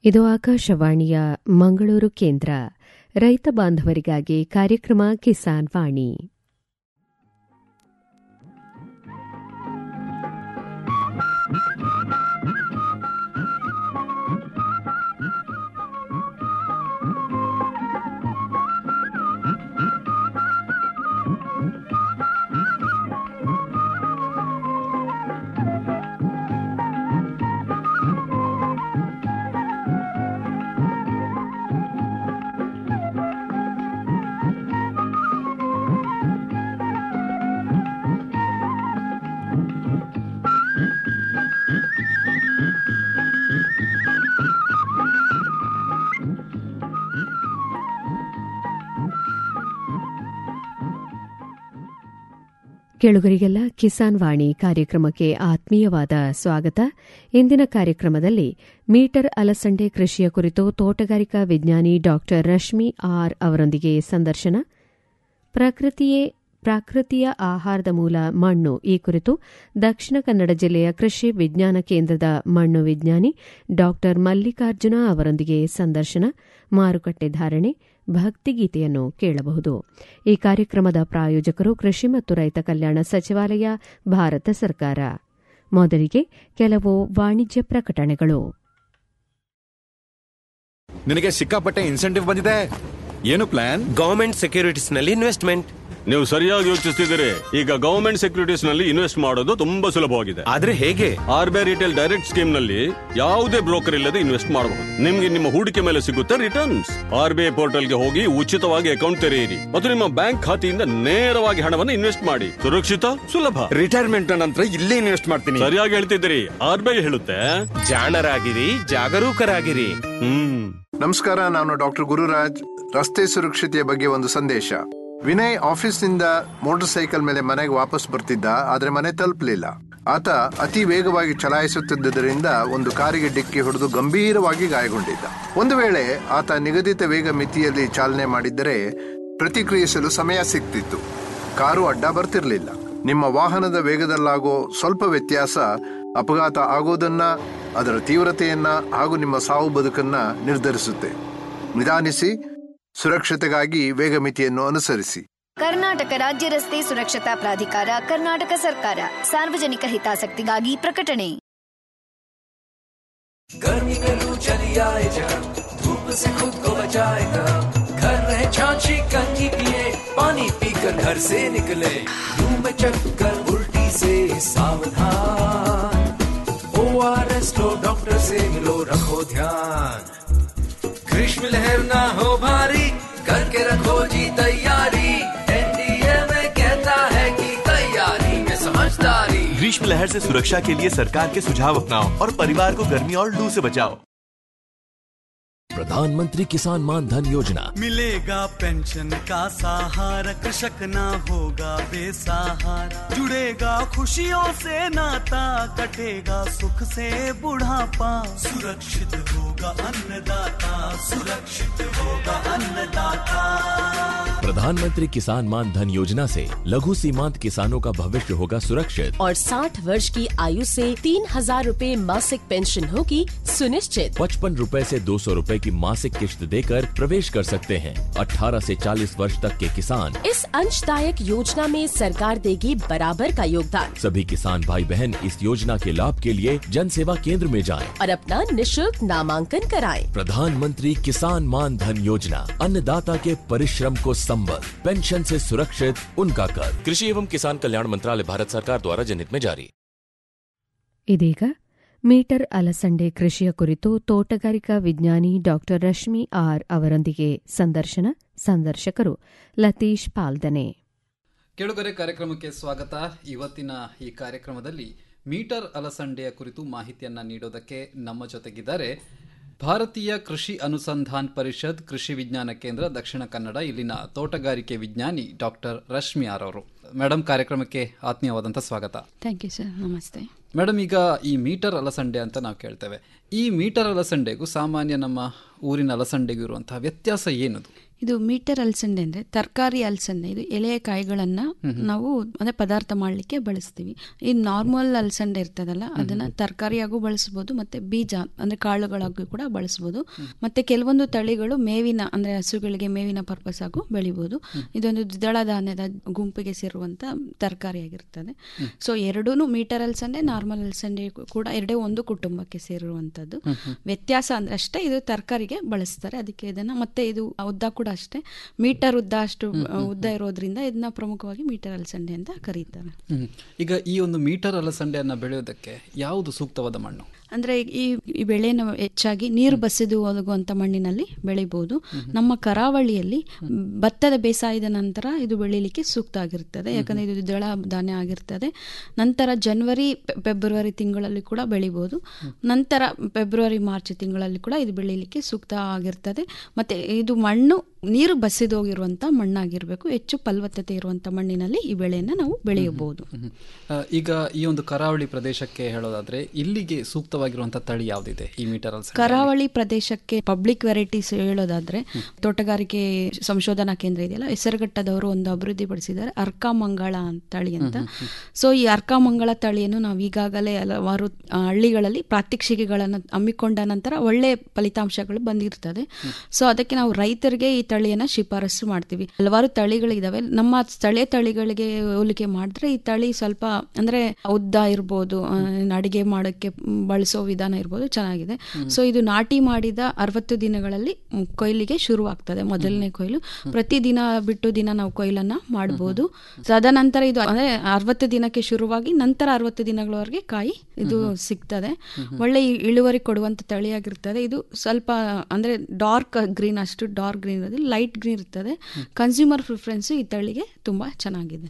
ಇದು ಆಕಾಶವಾಣಿಯ ಮಂಗಳೂರು ಕೇಂದ್ರ ರೈತ ಬಾಂಧವರಿಗಾಗಿ ಕಾರ್ಯಕ್ರಮ ಕಿಸಾನ್ ವಾಣಿ ಕೇಳುಗರಿಗೆಲ್ಲ ಕಿಸಾನ್ ವಾಣಿ ಕಾರ್ಯಕ್ರಮಕ್ಕೆ ಆತ್ಮೀಯವಾದ ಸ್ವಾಗತ ಇಂದಿನ ಕಾರ್ಯಕ್ರಮದಲ್ಲಿ ಮೀಟರ್ ಅಲಸಂಡೆ ಕೃಷಿಯ ಕುರಿತು ತೋಟಗಾರಿಕಾ ವಿಜ್ಞಾನಿ ಡಾ ರಶ್ಮಿ ಆರ್ ಅವರೊಂದಿಗೆ ಸಂದರ್ಶನ ಪ್ರಕೃತಿಯೇ ಪ್ರಾಕೃತಿಯ ಆಹಾರದ ಮೂಲ ಮಣ್ಣು ಈ ಕುರಿತು ದಕ್ಷಿಣ ಕನ್ನಡ ಜಿಲ್ಲೆಯ ಕೃಷಿ ವಿಜ್ಞಾನ ಕೇಂದ್ರದ ಮಣ್ಣು ವಿಜ್ಞಾನಿ ಡಾ ಮಲ್ಲಿಕಾರ್ಜುನ ಅವರೊಂದಿಗೆ ಸಂದರ್ಶನ ಮಾರುಕಟ್ಟೆ ಧಾರಣೆ ಭಕ್ತಿಗೀತೆಯನ್ನು ಕೇಳಬಹುದು ಈ ಕಾರ್ಯಕ್ರಮದ ಪ್ರಾಯೋಜಕರು ಕೃಷಿ ಮತ್ತು ರೈತ ಕಲ್ಯಾಣ ಸಚಿವಾಲಯ ಭಾರತ ಸರ್ಕಾರ ಮೊದಲಿಗೆ ಕೆಲವು ವಾಣಿಜ್ಯ ಪ್ರಕಟಣೆಗಳು ನಿನಗೆ ಸಿಕ್ಕಾಪಟ್ಟೆ ಇನ್ಸೆಂಟಿವ್ ಬಂದಿದೆ ಏನು ಪ್ಲಾನ್ ಗವರ್ಮೆಂಟ್ ಸೆಕ್ಯೂರಿಟೀಸ್ ನಲ್ಲಿ ಇನ್ವೆಸ್ಟ್ಮೆಂಟ್ ನೀವು ಸರಿಯಾಗಿ ಯೋಚಿಸ್ತಿದ್ದೀರಿ ಈಗ ಗವರ್ಮೆಂಟ್ ಸೆಕ್ಯೂರಿಟೀಸ್ ನಲ್ಲಿ ಇನ್ವೆಸ್ಟ್ ಮಾಡೋದು ತುಂಬಾ ಸುಲಭವಾಗಿದೆ ಆದ್ರೆ ಹೇಗೆ R B I retail direct scheme ನಲ್ಲಿ ಯಾವುದೇ ಬ್ರೋಕರ್ ಇಲ್ಲದೆ ಇನ್ವೆಸ್ಟ್ ಮಾಡಬಹುದು ನಿಮ್ಗೆ ನಿಮ್ಮ ಹೂಡಿಕೆ ಮೇಲೆ ಸಿಗುತ್ತೆ returns R B I portal ಗೆ ಹೋಗಿ ಉಚಿತವಾಗಿ ಅಕೌಂಟ್ ತೆರೆಯಿರಿ ಮತ್ತು ನಿಮ್ಮ ಬ್ಯಾಂಕ್ ಖಾತೆಯಿಂದ ನೇರವಾಗಿ ಹಣವನ್ನು ಇನ್ವೆಸ್ಟ್ ಮಾಡಿ ಸುರಕ್ಷಿತ ಸುಲಭ ರಿಟೈರ್ಮೆಂಟ್ ನಂತರ ಇಲ್ಲೇ ಇನ್ವೆಸ್ಟ್ ಮಾಡ್ತೀನಿ ಸರಿಯಾಗಿ ಹೇಳ್ತಿದ್ದೀರಿ ಆರ್ ಬಿ ಐ ಹೇಳುತ್ತೆ ಜಾಣರಾಗಿರಿ ಜಾಗರೂಕರಾಗಿರಿ ಹ್ಮ್ ನಮಸ್ಕಾರ ನಾನು ಡಾಕ್ಟರ್ ಗುರುರಾಜ್ ರಸ್ತೆ ಸುರಕ್ಷತೆಯ ಬಗ್ಗೆ ಒಂದು ಸಂದೇಶ ವಿನಯ್ ಆಫೀಸ್ನಿಂದ ಮೋಟಾರ್ ಸೈಕಲ್ ಮೇಲೆ ಮನೆಗೆ ವಾಪಸ್ ಬರ್ತಿದ್ದ ಆದ್ರೆ ಮನೆ ತಲುಪಲಿಲ್ಲ ಆತ ಅತಿ ವೇಗವಾಗಿ ಚಲಾಯಿಸುತ್ತಿದ್ದರಿಂದ ಒಂದು ಕಾರಿಗೆ ಡಿಕ್ಕಿ ಹೊಡೆದು ಗಂಭೀರವಾಗಿ ಗಾಯಗೊಂಡಿದ್ದ ಒಂದು ವೇಳೆ ಆತ ನಿಗದಿತ ವೇಗ ಮಿತಿಯಲ್ಲಿ ಚಾಲನೆ ಮಾಡಿದ್ದರೆ ಪ್ರತಿಕ್ರಿಯಿಸಲು ಸಮಯ ಸಿಗ್ತಿತ್ತು ಕಾರು ಅಡ್ಡ ಬರ್ತಿರ್ಲಿಲ್ಲ ನಿಮ್ಮ ವಾಹನದ ವೇಗದಲ್ಲಾಗೋ ಸ್ವಲ್ಪ ವ್ಯತ್ಯಾಸ ಅಪಘಾತ ಆಗೋದನ್ನ ಅದರ ತೀವ್ರತೆಯನ್ನ ಹಾಗೂ ನಿಮ್ಮ ಸಾವು ಬದುಕನ್ನ ನಿರ್ಧರಿಸುತ್ತೆ ನಿಧಾನಿಸಿ ಸುರಕ್ಷತೆಗಾಗಿ ವೇಗ ಮಿತಿಯನ್ನು ಅನುಸರಿಸಿ ಕರ್ನಾಟಕ ರಾಜ್ಯ ರಸ್ತೆ ಸುರಕ್ಷತಾ ಪ್ರಾಧಿಕಾರ ಕರ್ನಾಟಕ ಸರ್ಕಾರ ಸಾರ್ವಜನಿಕ ಹಿತಾಸಕ್ತಿಗಾಗಿ ಪ್ರಕಟಣೆ गर्मी में लू चली आए जब धूप से खुद को बचाएगा घर रहे छाछी कंगी पिए पानी पीकर घर से निकले लू में चक्कर उल्टी से सावधान ओ आर एस लो डॉक्टर से मिलो रखो ध्यान ग्रीष्म लहर ना हो भारी करके रखो जी तैयारी एनडीए में कहता है कि तैयारी में समझदारी ग्रीष्म लहर से सुरक्षा के लिए सरकार के सुझाव अपनाओ और परिवार को गर्मी और लू से बचाओ प्रधानमंत्री किसान मान धन योजना मिलेगा पेंशन का सहारा कृषक ना होगा बेसहारा जुड़ेगा खुशियों से नाता कटेगा सुख से बुढ़ापा सुरक्षित होगा अन्नदाता सुरक्षित होगा अन्नदाता प्रधानमंत्री किसान मान धन योजना से लघु सीमांत किसानों का भविष्य होगा सुरक्षित और 60 वर्ष की आयु से तीन हजार रूपए मासिक पेंशन होगी सुनिश्चित पचपन रूपए से दो सौ रूपए की मासिक किश्त देकर प्रवेश कर सकते हैं 18 से 40 वर्ष तक के किसान इस अंशदायक योजना में सरकार देगी बराबर का योगदान सभी किसान भाई बहन इस योजना के लाभ के लिए जन सेवा केंद्र में जाएं। और अपना निशुल्क नामांकन कराएं। प्रधानमंत्री किसान मान धन योजना अन्नदाता के परिश्रम को संबल पेंशन से सुरक्षित उनका कर कृषि एवं किसान कल्याण मंत्रालय भारत सरकार द्वारा जनहित में जारी ಇದೀಗ ಮೀಟರ್ ಅಲಸಂಡೆ ಕೃಷಿಯ ಕುರಿತು ತೋಟಗಾರಿಕಾ ವಿಜ್ಞಾನಿ ಡಾ ರಶ್ಮಿ ಆರ್ ಅವರೊಂದಿಗೆ ಸಂದರ್ಶನ ಸಂದರ್ಶಕರು ಲತೀಶ್ ಪಾಲ್ದನೆ ಕೆಳುಗರೆ ಕಾರ್ಯಕ್ರಮಕ್ಕೆ ಸ್ವಾಗತ ಇವತ್ತಿನ ಈ ಕಾರ್ಯಕ್ರಮದಲ್ಲಿ ಮೀಟರ್ ಅಲಸಂಡೆಯ ಕುರಿತು ಮಾಹಿತಿಯನ್ನ ನೀಡೋದಕ್ಕೆ ನಮ್ಮ ಜೊತೆಗಿದ್ದಾರೆ ಭಾರತೀಯ ಕೃಷಿ ಅನುಸಂಧಾನ್ ಪರಿಷತ್ ಕೃಷಿ ವಿಜ್ಞಾನ ಕೇಂದ್ರ ದಕ್ಷಿಣ ಕನ್ನಡ ಇಲ್ಲಿನ ತೋಟಗಾರಿಕೆ ವಿಜ್ಞಾನಿ ಡಾಕ್ಟರ್ ರಶ್ಮಿ ಆರ್ ಅವರು ಮೇಡಮ್ ಕಾರ್ಯಕ್ರಮಕ್ಕೆ ಆತ್ಮೀಯವಾದಂಥ ಸ್ವಾಗತ ಥ್ಯಾಂಕ್ ಯು ಸರ್ ನಮಸ್ತೆ ಮೇಡಮ್ ಈಗ ಈ ಮೀಟರ್ ಅಲಸಂಡೆ ಅಂತ ನಾವು ಕೇಳ್ತೇವೆ ಈ ಮೀಟರ್ ಅಲಸಂಡೆಗೂ ಸಾಮಾನ್ಯ ನಮ್ಮ ಊರಿನ ಅಲಸಂಡೆಗೂ ಇರುವಂತಹ ವ್ಯತ್ಯಾಸ ಏನದು ಇದು ಮೀಟರ್ ಅಲಸಂದೆ ಅಂದ್ರೆ ತರಕಾರಿ ಅಲಸಂದೆ ಇದು ಎಳೆಯ ಕಾಯಿಗಳನ್ನ ನಾವು ಅಂದ್ರೆ ಪದಾರ್ಥ ಮಾಡ್ಲಿಕ್ಕೆ ಬಳಸ್ತೀವಿ ಈ ನಾರ್ಮಲ್ ಅಲಸಂದೆ ಇರ್ತದಲ್ಲ ಅದನ್ನ ತರಕಾರಿಯಾಗೂ ಬಳಸಬಹುದು ಮತ್ತೆ ಬೀಜ ಅಂದ್ರೆ ಕಾಳುಗಳಾಗೂ ಕೂಡ ಬಳಸಬಹುದು ಮತ್ತೆ ಕೆಲವೊಂದು ತಳಿಗಳು ಮೇವಿನ ಅಂದ್ರೆ ಹಸುಗಳಿಗೆ ಮೇವಿನ ಪರ್ಪಸ್ ಆಗು ಬೆಳಿಬಹುದು ಇದೊಂದು ದ್ವಿದಳ ಧಾನ್ಯದ ಗುಂಪಿಗೆ ಸೇರುವಂತ ತರಕಾರಿ ಆಗಿರ್ತದೆ ಸೊ ಎರಡೂ ಮೀಟರ್ ಅಲಸಂದೆ ನಾರ್ಮಲ್ ಅಲಸಂದೆ ಕೂಡ ಎರಡೇ ಒಂದು ಕುಟುಂಬಕ್ಕೆ ಸೇರಿರುವಂತದ್ದು ವ್ಯತ್ಯಾಸ ಅಂದ್ರೆ ಅಷ್ಟೇ ಇದು ತರಕಾರಿಗೆ ಬಳಸ್ತಾರೆ ಅದಕ್ಕೆ ಇದನ್ನ ಮತ್ತೆ ಇದು ಉದ್ದ ಕೂಡ ಅಷ್ಟೇ ಮೀಟರ್ ಉದ್ದ ಅಷ್ಟು ಆ, ಉದ್ದ ಇರೋದ್ರಿಂದ ಇದನ್ನ ಪ್ರಮುಖವಾಗಿ ಮೀಟರ್ ಅಲಸಂದೆ ಅಂತ ಕರೀತಾರೆ ಹ್ಮ್. ಈಗ ಈ ಒಂದು ಮೀಟರ್ ಅಲಸಂಡೆಯನ್ನ ಬೆಳೆಯೋದಕ್ಕೆ ಯಾವುದು ಸೂಕ್ತವಾದ ಮಣ್ಣು ಅಂದ್ರೆ ಈ ಈ ಬೆಳೆನ ಹೆಚ್ಚಾಗಿ ನೀರು ಬಸಿದು ಒದಗುವಂತ ಮಣ್ಣಿನಲ್ಲಿ ಬೆಳಿಬಹುದು ನಮ್ಮ ಕರಾವಳಿಯಲ್ಲಿ ಭತ್ತದ ಬೇಸಾಯದ ನಂತರ ಇದು ಬೆಳಿಲಿಕ್ಕೆ ಸೂಕ್ತ ಆಗಿರ್ತದೆ ಯಾಕಂದ್ರೆ ಇದು ದ್ವಿದಳ ಧಾನ್ಯ ಆಗಿರ್ತದೆ ನಂತರ ಜನವರಿ ಫೆ- ಫೆಬ್ರವರಿ ತಿಂಗಳಲ್ಲಿ ಕೂಡ ಬೆಳಿಬಹುದು ನಂತರ ಫೆಬ್ರವರಿ ಮಾರ್ಚ್ ತಿಂಗಳಲ್ಲಿ ಕೂಡ ಇದು ಬೆಳಿಲಿಕ್ಕೆ ಸೂಕ್ತ ಆಗಿರ್ತದೆ ಮತ್ತೆ ಇದು ಮಣ್ಣು ನೀರು ಬಸಿದೋಗಿರುವಂತ ಮಣ್ಣಾಗಿರ್ಬೇಕು ಹೆಚ್ಚು ಫಲವತ್ತತೆ ಇರುವಂತ ಮಣ್ಣಿನಲ್ಲಿ ಈ ಬೆಳೆಯನ್ನ ನಾವು ಬೆಳೆಯಬಹುದು ಹ್ಮ್. ಆ, ಈಗ ಈ ಒಂದು ಕರಾವಳಿ ಪ್ರದೇಶಕ್ಕೆ ಹೇಳೋದಾದ್ರೆ ಇಲ್ಲಿಗೆ ಸೂಕ್ತವಾಗಿರುವಂತಹ ತಳಿ ಯಾವ್ದಿದೆ ಈ ಮೀಟರ್ ಅಲಸಂಡೆ ಕರಾವಳಿ ಪ್ರದೇಶಕ್ಕೆ ಪಬ್ಲಿಕ್ ವೆರೈಟೀಸ್ ಹೇಳೋದಾದ್ರೆ ತೋಟಗಾರಿಕೆ ಸಂಶೋಧನಾ ಕೇಂದ್ರ ಇದೆಯಲ್ಲ ಹೆಸರುಘಟ್ಟದವರು ಒಂದು ಅಭಿವೃದ್ಧಿ ಪಡಿಸಿದ್ದಾರೆ ಅರ್ಕ ಮಂಗಳ ಅಂತ ತಳಿ ಅಂತ ಸೊ ಈ ಅರ್ಕ ಮಂಗಳ ತಳಿಯನ್ನು ನಾವು ಈಗಾಗಲೇ ಹಲವಾರು ಆ, ಹಳ್ಳಿಗಳಲ್ಲಿ ಪ್ರಾತ್ಯಕ್ಷಿಕೆಗಳನ್ನು ಹಮ್ಮಿಕೊಂಡ ನಂತರ ಒಳ್ಳೆ ಫಲಿತಾಂಶಗಳು ಬಂದಿರ್ತದೆ ಸೊ ಅದಕ್ಕೆ ನಾವು ರೈತರಿಗೆ ಈ ತಳಿಯನ್ನ ಶಿಫಾರಸು ಮಾಡ್ತೀವಿ ಹಲವಾರು ತಳಿಗಳಿದಾವೆ ನಮ್ಮ ಸ್ಥಳೀಯ ತಳಿಗಳಿಗೆ ಹೋಲಿಕೆ ಮಾಡಿದ್ರೆ ಈ ತಳಿ ಸ್ವಲ್ಪ ಅಂದ್ರೆ ಉದ್ದ ಇರ್ಬೋದು ಆ, ಅಡಿಗೆ ಮಾಡೋಕ್ಕೆ ಬಳಸೋ ವಿಧಾನ ಇರ್ಬೋದು ಚೆನ್ನಾಗಿದೆ ಸೊ ಇದು ನಾಟಿ ಮಾಡಿದ ಅರವತ್ತು ದಿನಗಳಲ್ಲಿ ಮ್, ಕೊಯ್ಲಿಗೆ ಶುರು ಆಗ್ತದೆ ಮೊದಲನೇ ಕೊಯ್ಲು ಪ್ರತಿ ದಿನ ಬಿಟ್ಟು ದಿನ ನಾವು ಕೊಯ್ಲನ್ನ ಮಾಡಬಹುದು ತದನಂತರ ಇದು ಅಂದ್ರೆ ಅರವತ್ತು ದಿನಕ್ಕೆ ಶುರುವಾಗಿ ನಂತರ ಅರವತ್ತು ದಿನಗಳವರೆಗೆ ಕಾಯಿ ಇದು ಸಿಗ್ತದೆ ಒಳ್ಳೆ ಇ- ಇಳುವರಿ ಕೊಡುವಂತ ತಳಿಯಾಗಿರ್ತದೆ ಇದು ಸ್ವಲ್ಪ ಅಂದ್ರೆ ಡಾರ್ಕ್ ಗ್ರೀನ್ ಅಷ್ಟು ಡಾರ್ಕ್ ಗ್ರೀನ್ ಇರೋದಿಲ್ಲ ಲೈಟ್ ಗ್ರೀನ್ ಇರ್ತದೆ ಕನ್ಸ್ಯೂಮರ್ ಪ್ರಿಫರೆನ್ಸ್ ಈ ತಳಿಗೆ ತುಂಬಾ ಚೆನ್ನಾಗಿದೆ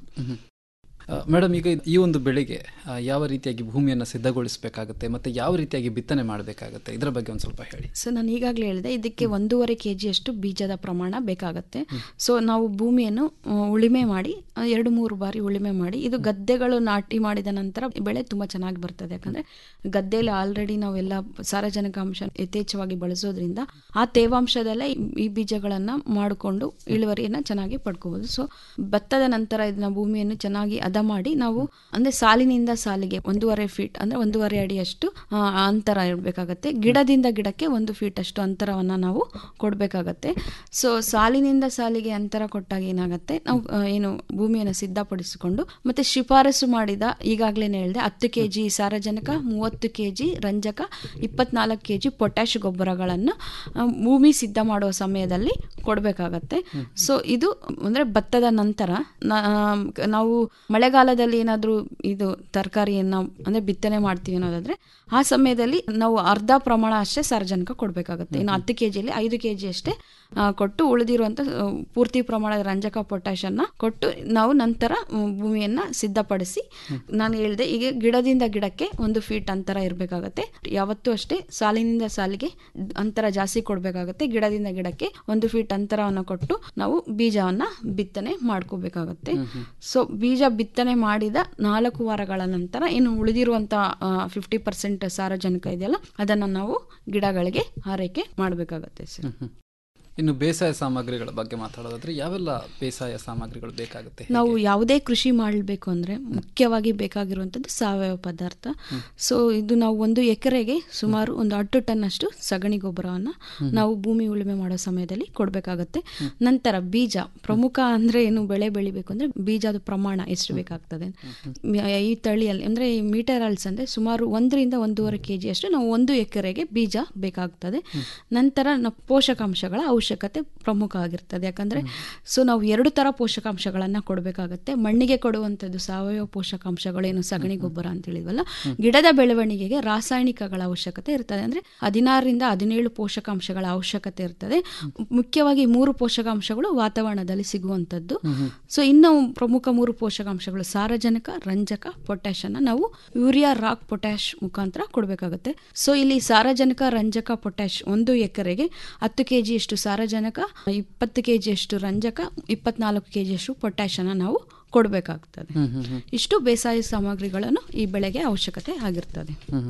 ಆ, ಮೇಡಮ್ ಈಗ ಈ ಒಂದು ಬೆಳೆಗೆ ಆ, ಯಾವ ರೀತಿಯಾಗಿ ಭೂಮಿಯನ್ನು ಸಿದ್ಧಗೊಳಿಸಬೇಕಾಗುತ್ತೆ ಮತ್ತೆ ಯಾವ ರೀತಿಯಾಗಿ ಬಿತ್ತನೆ ಮಾಡಬೇಕಾಗುತ್ತೆ ಇದರ ಬಗ್ಗೆ ಒಂದು ಸ್ವಲ್ಪ ಹೇಳಿ ಸೊ ನಾನು ಈಗಾಗಲೇ ಹೇಳಿದೆ ಇದಕ್ಕೆ ಒಂದೂವರೆ ಕೆ ಜಿಯಷ್ಟು ಬೀಜದ ಪ್ರಮಾಣ ಬೇಕಾಗತ್ತೆ ಸೊ ನಾವು ಭೂಮಿಯನ್ನು ಆ, ಉಳುಮೆ ಮಾಡಿ ಆ, ಎರಡು ಮೂರು ಬಾರಿ ಉಳುಮೆ ಮಾಡಿ ಇದು ಗದ್ದೆಗಳು ನಾಟಿ ಮಾಡಿದ ನಂತರ ಬೆಳೆ ತುಂಬ ಚೆನ್ನಾಗಿ ಬರ್ತದೆ ಯಾಕಂದ್ರೆ ಗದ್ದೆಯಲ್ಲಿ ಆಲ್ರೆಡಿ ನಾವೆಲ್ಲ ಸಾರಜನಕ ಅಂಶ ಯಥೇಚ್ಛವಾಗಿ ಬಳಸೋದ್ರಿಂದ ಆ ತೇವಾಂಶದಲ್ಲೇ ಈ- ಈ ಬೀಜಗಳನ್ನ ಮಾಡಿಕೊಂಡು ಇಳುವರಿಯನ್ನ ಚೆನ್ನಾಗಿ ಪಡ್ಕೋಬಹುದು ಸೊ ಭತ್ತದ ನಂತರ ಇದನ್ನ ಭೂಮಿಯನ್ನು ಚೆನ್ನಾಗಿ ಹದ ಮಾಡಿ ನಾವು ಅಂದ್ರೆ ಸಾಲಿನಿಂದ ಸಾಲಿಗೆ ಒಂದೂವರೆ ಫೀಟ್ ಅಂದ್ರೆ ಒಂದೂವರೆ ಅಡಿಯಷ್ಟು ಆ, ಅಂತರ ಇರಬೇಕಾಗತ್ತೆ ಗಿಡದಿಂದ ಗಿಡಕ್ಕೆ ಒಂದು ಫೀಟ್ ಅಷ್ಟು ಅಂತರವನ್ನ ನಾವು ಕೊಡಬೇಕಾಗತ್ತೆ ಸೊ ಸಾಲಿನಿಂದ ಸಾಲಿಗೆ ಅಂತರ ಕೊಟ್ಟಾಗ ಏನಾಗುತ್ತೆ ನಾವು ಆ, ಏನು ಭೂಮಿಯನ್ನು ಸಿದ್ಧಪಡಿಸಿಕೊಂಡು ಮತ್ತೆ ಶಿಫಾರಸು ಮಾಡಿದ ಈಗಾಗಲೇ ಹೇಳಿದೆ ಹತ್ತು ಕೆ ಜಿ ಸಾರಜನಕ ಮೂವತ್ತು ಕೆ ಜಿ ರಂಜಕ ಇಪ್ಪತ್ನಾಲ್ಕು ಕೆ ಜಿ ಪೊಟ್ಯಾಶ್ ಗೊಬ್ಬರಗಳನ್ನು ಆ, ಭೂಮಿ ಸಿದ್ಧ ಮಾಡುವ ಸಮಯದಲ್ಲಿ ಕೊಡಬೇಕಾಗತ್ತೆ ಸೊ ಇದು ಅಂದ್ರೆ ಭತ್ತದ ನಂತರ ನಾ- ನಾವು ಮಳೆಗಾಲದಲ್ಲಿ ಏನಾದರೂ ಇದು ತರಕಾರಿಯನ್ನು ಅಂದ್ರೆ ಬಿತ್ತನೆ ಮಾಡ್ತೀವಿ ಅನ್ನೋದಾದ್ರೆ ಆ ಸಮಯದಲ್ಲಿ ನಾವು ಅರ್ಧ ಪ್ರಮಾಣ ಅಷ್ಟೇ ಸಾರಜನಕ ಕೊಡಬೇಕಾಗುತ್ತೆ ಇನ್ನು ಹತ್ತು ಕೆ ಜಿಯಲ್ಲಿ ಐದು ಕೆ ಜಿ ಅಷ್ಟೇ ಆ, ಕೊಟ್ಟು ಉಳಿದಿರುವಂಥ ಆ, ಪೂರ್ತಿ ಪ್ರಮಾಣದ ರಂಜಕ ಪೊಟ್ಯಾಷನ್ನ ಕೊಟ್ಟು ನಾವು ನಂತರ ಮ್, ಭೂಮಿಯನ್ನ ಸಿದ್ಧಪಡಿಸಿ ನಾನು ಹೇಳಿದೆ ಈಗ ಗಿಡದಿಂದ ಗಿಡಕ್ಕೆ ಒಂದು ಫೀಟ್ ಅಂತರ ಇರಬೇಕಾಗತ್ತೆ ಯಾವತ್ತೂ ಅಷ್ಟೇ ಸಾಲಿನಿಂದ ಸಾಲಿಗೆ ಅಂತರ ಜಾಸ್ತಿ ಕೊಡಬೇಕಾಗತ್ತೆ ಗಿಡದಿಂದ ಗಿಡಕ್ಕೆ ಒಂದು ಫೀಟ್ ಅಂತರವನ್ನು ಕೊಟ್ಟು ನಾವು ಬೀಜವನ್ನ ಬಿತ್ತನೆ ಮಾಡ್ಕೋಬೇಕಾಗತ್ತೆ ಸೊ ಬೀಜ ಬಿತ್ತನೆ ಮಾಡಿದ ನಾಲ್ಕು ವಾರಗಳ ನಂತರ ಇನ್ನು ಉಳಿದಿರುವಂತ ಫಿಫ್ಟಿ ಪರ್ಸೆಂಟ್ ಸಾರಜನಕ ಇದೆಯಲ್ಲ ಅದನ್ನ ನಾವು ಗಿಡಗಳಿಗೆ ಆರೈಕೆ ಮಾಡಬೇಕಾಗತ್ತೆ ಸರ್ ಇನ್ನು ಬೇಸಾಯ ಸಾಮಗ್ರಿಗಳ ಬಗ್ಗೆ ಮಾತಾಡೋದಾದ್ರೆ ಯಾವೆಲ್ಲ ಬೇಸಾಯ ಸಾಮಗ್ರಿಗಳು ಬೇಕಾಗುತ್ತೆ ನಾವು ಯಾವುದೇ ಕೃಷಿ ಮಾಡಬೇಕು ಅಂದ್ರೆ ಮುಖ್ಯವಾಗಿ ಬೇಕಾಗಿರುವಂಥದ್ದು ಸಾವಯವ ಪದಾರ್ಥ ಸೊ ಇದು ನಾವು ಒಂದು ಎಕರೆಗೆ ಸುಮಾರು ಒಂದು ಹತ್ತು ಟನ್ ಅಷ್ಟು ಸಗಣಿ ಗೊಬ್ಬರವನ್ನ ನಾವು ಭೂಮಿ ಉಳುಮೆ ಮಾಡೋ ಸಮಯದಲ್ಲಿ ಕೊಡಬೇಕಾಗತ್ತೆ ನಂತರ ಬೀಜ ಪ್ರಮುಖ ಅಂದ್ರೆ ಏನು ಬೆಳೆ ಬೆಳಿಬೇಕು ಅಂದ್ರೆ ಬೀಜದ ಪ್ರಮಾಣ ಎಷ್ಟು ಬೇಕಾಗ್ತದೆ ಮ- ಈ ತಳಿಯಲ್ಲಿ ಅಂದ್ರೆ ಈ ಮೀಟರ್ ಅಲ್ಸ್ ಅಂದ್ರೆ ಸುಮಾರು ಒಂದರಿಂದ ಒಂದೂವರೆ ಕೆ ಅಷ್ಟು ನಾವು ಒಂದು ಎಕರೆಗೆ ಬೀಜ ಬೇಕಾಗ್ತದೆ ನಂತರ ನಾವು ಪೋಷಕಾಂಶಗಳ ಅವಶ್ಯಕತೆ ಪ್ರಮುಖ ಆಗಿರ್ತದೆ ಯಾಕಂದ್ರೆ ಸೊ ನಾವು ಎರಡು ತರ ಪೋಷಕಾಂಶಗಳನ್ನ ಕೊಡಬೇಕಾಗತ್ತೆ ಮಣ್ಣಿಗೆ ಕೊಡುವಂಥದ್ದು ಸಾವಯವ ಪೋಷಕಾಂಶಗಳು ಏನು ಸಗಣಿ ಗೊಬ್ಬರ ಅಂತ ಹೇಳಿದ್ವಲ್ಲ ಗಿಡದ ಬೆಳವಣಿಗೆಗೆ ರಾಸಾಯನಿಕಗಳ ಅವಶ್ಯಕತೆ ಇರ್ತದೆ ಅಂದ್ರೆ ಹದಿನಾರರಿಂದ ಹದಿನೇಳು ಪೋಷಕಾಂಶಗಳ ಅವಶ್ಯಕತೆ ಇರ್ತದೆ ಮುಖ್ಯವಾಗಿ ಮೂರು ಪೋಷಕಾಂಶಗಳು ವಾತಾವರಣದಲ್ಲಿ ಸಿಗುವಂಥದ್ದು ಸೊ ಇನ್ನು ಪ್ರಮುಖ ಮೂರು ಪೋಷಕಾಂಶಗಳು ಸಾರಜನಕ ರಂಜಕ ಪೊಟ್ಯಾಶ್ ಅನ್ನ ನಾವು ಯೂರಿಯಾ ರಾಕ್ ಪೊಟ್ಯಾಶ್ ಮುಖಾಂತರ ಕೊಡಬೇಕಾಗುತ್ತೆ ಸೊ ಇಲ್ಲಿ ಸಾರಜನಕ ರಂಜಕ ಪೊಟ್ಯಾಶ್ ಒಂದು ಎಕರೆಗೆ ಹತ್ತು ಕೆ ಜಿಯಷ್ಟು ಸಾರಜನಕ ಇಪ್ಪತ್ತು ಕೆ ಜಿಯಷ್ಟು ರಂಜಕ ಇಪ್ಪತ್ನಾಲ್ಕು ಕೆ ಜಿಯಷ್ಟು ಪೊಟ್ಯಾಶ್ ಅನ್ನ ನಾವು ಕೊಡಬೇಕಾಗ್ತದೆ ಇಷ್ಟು ಬೇಸಾಯ ಸಾಮಗ್ರಿಗಳನ್ನು ಈ ಬೆಳೆಗೆ ಅವಶ್ಯಕತೆ ಆಗಿರ್ತದೆ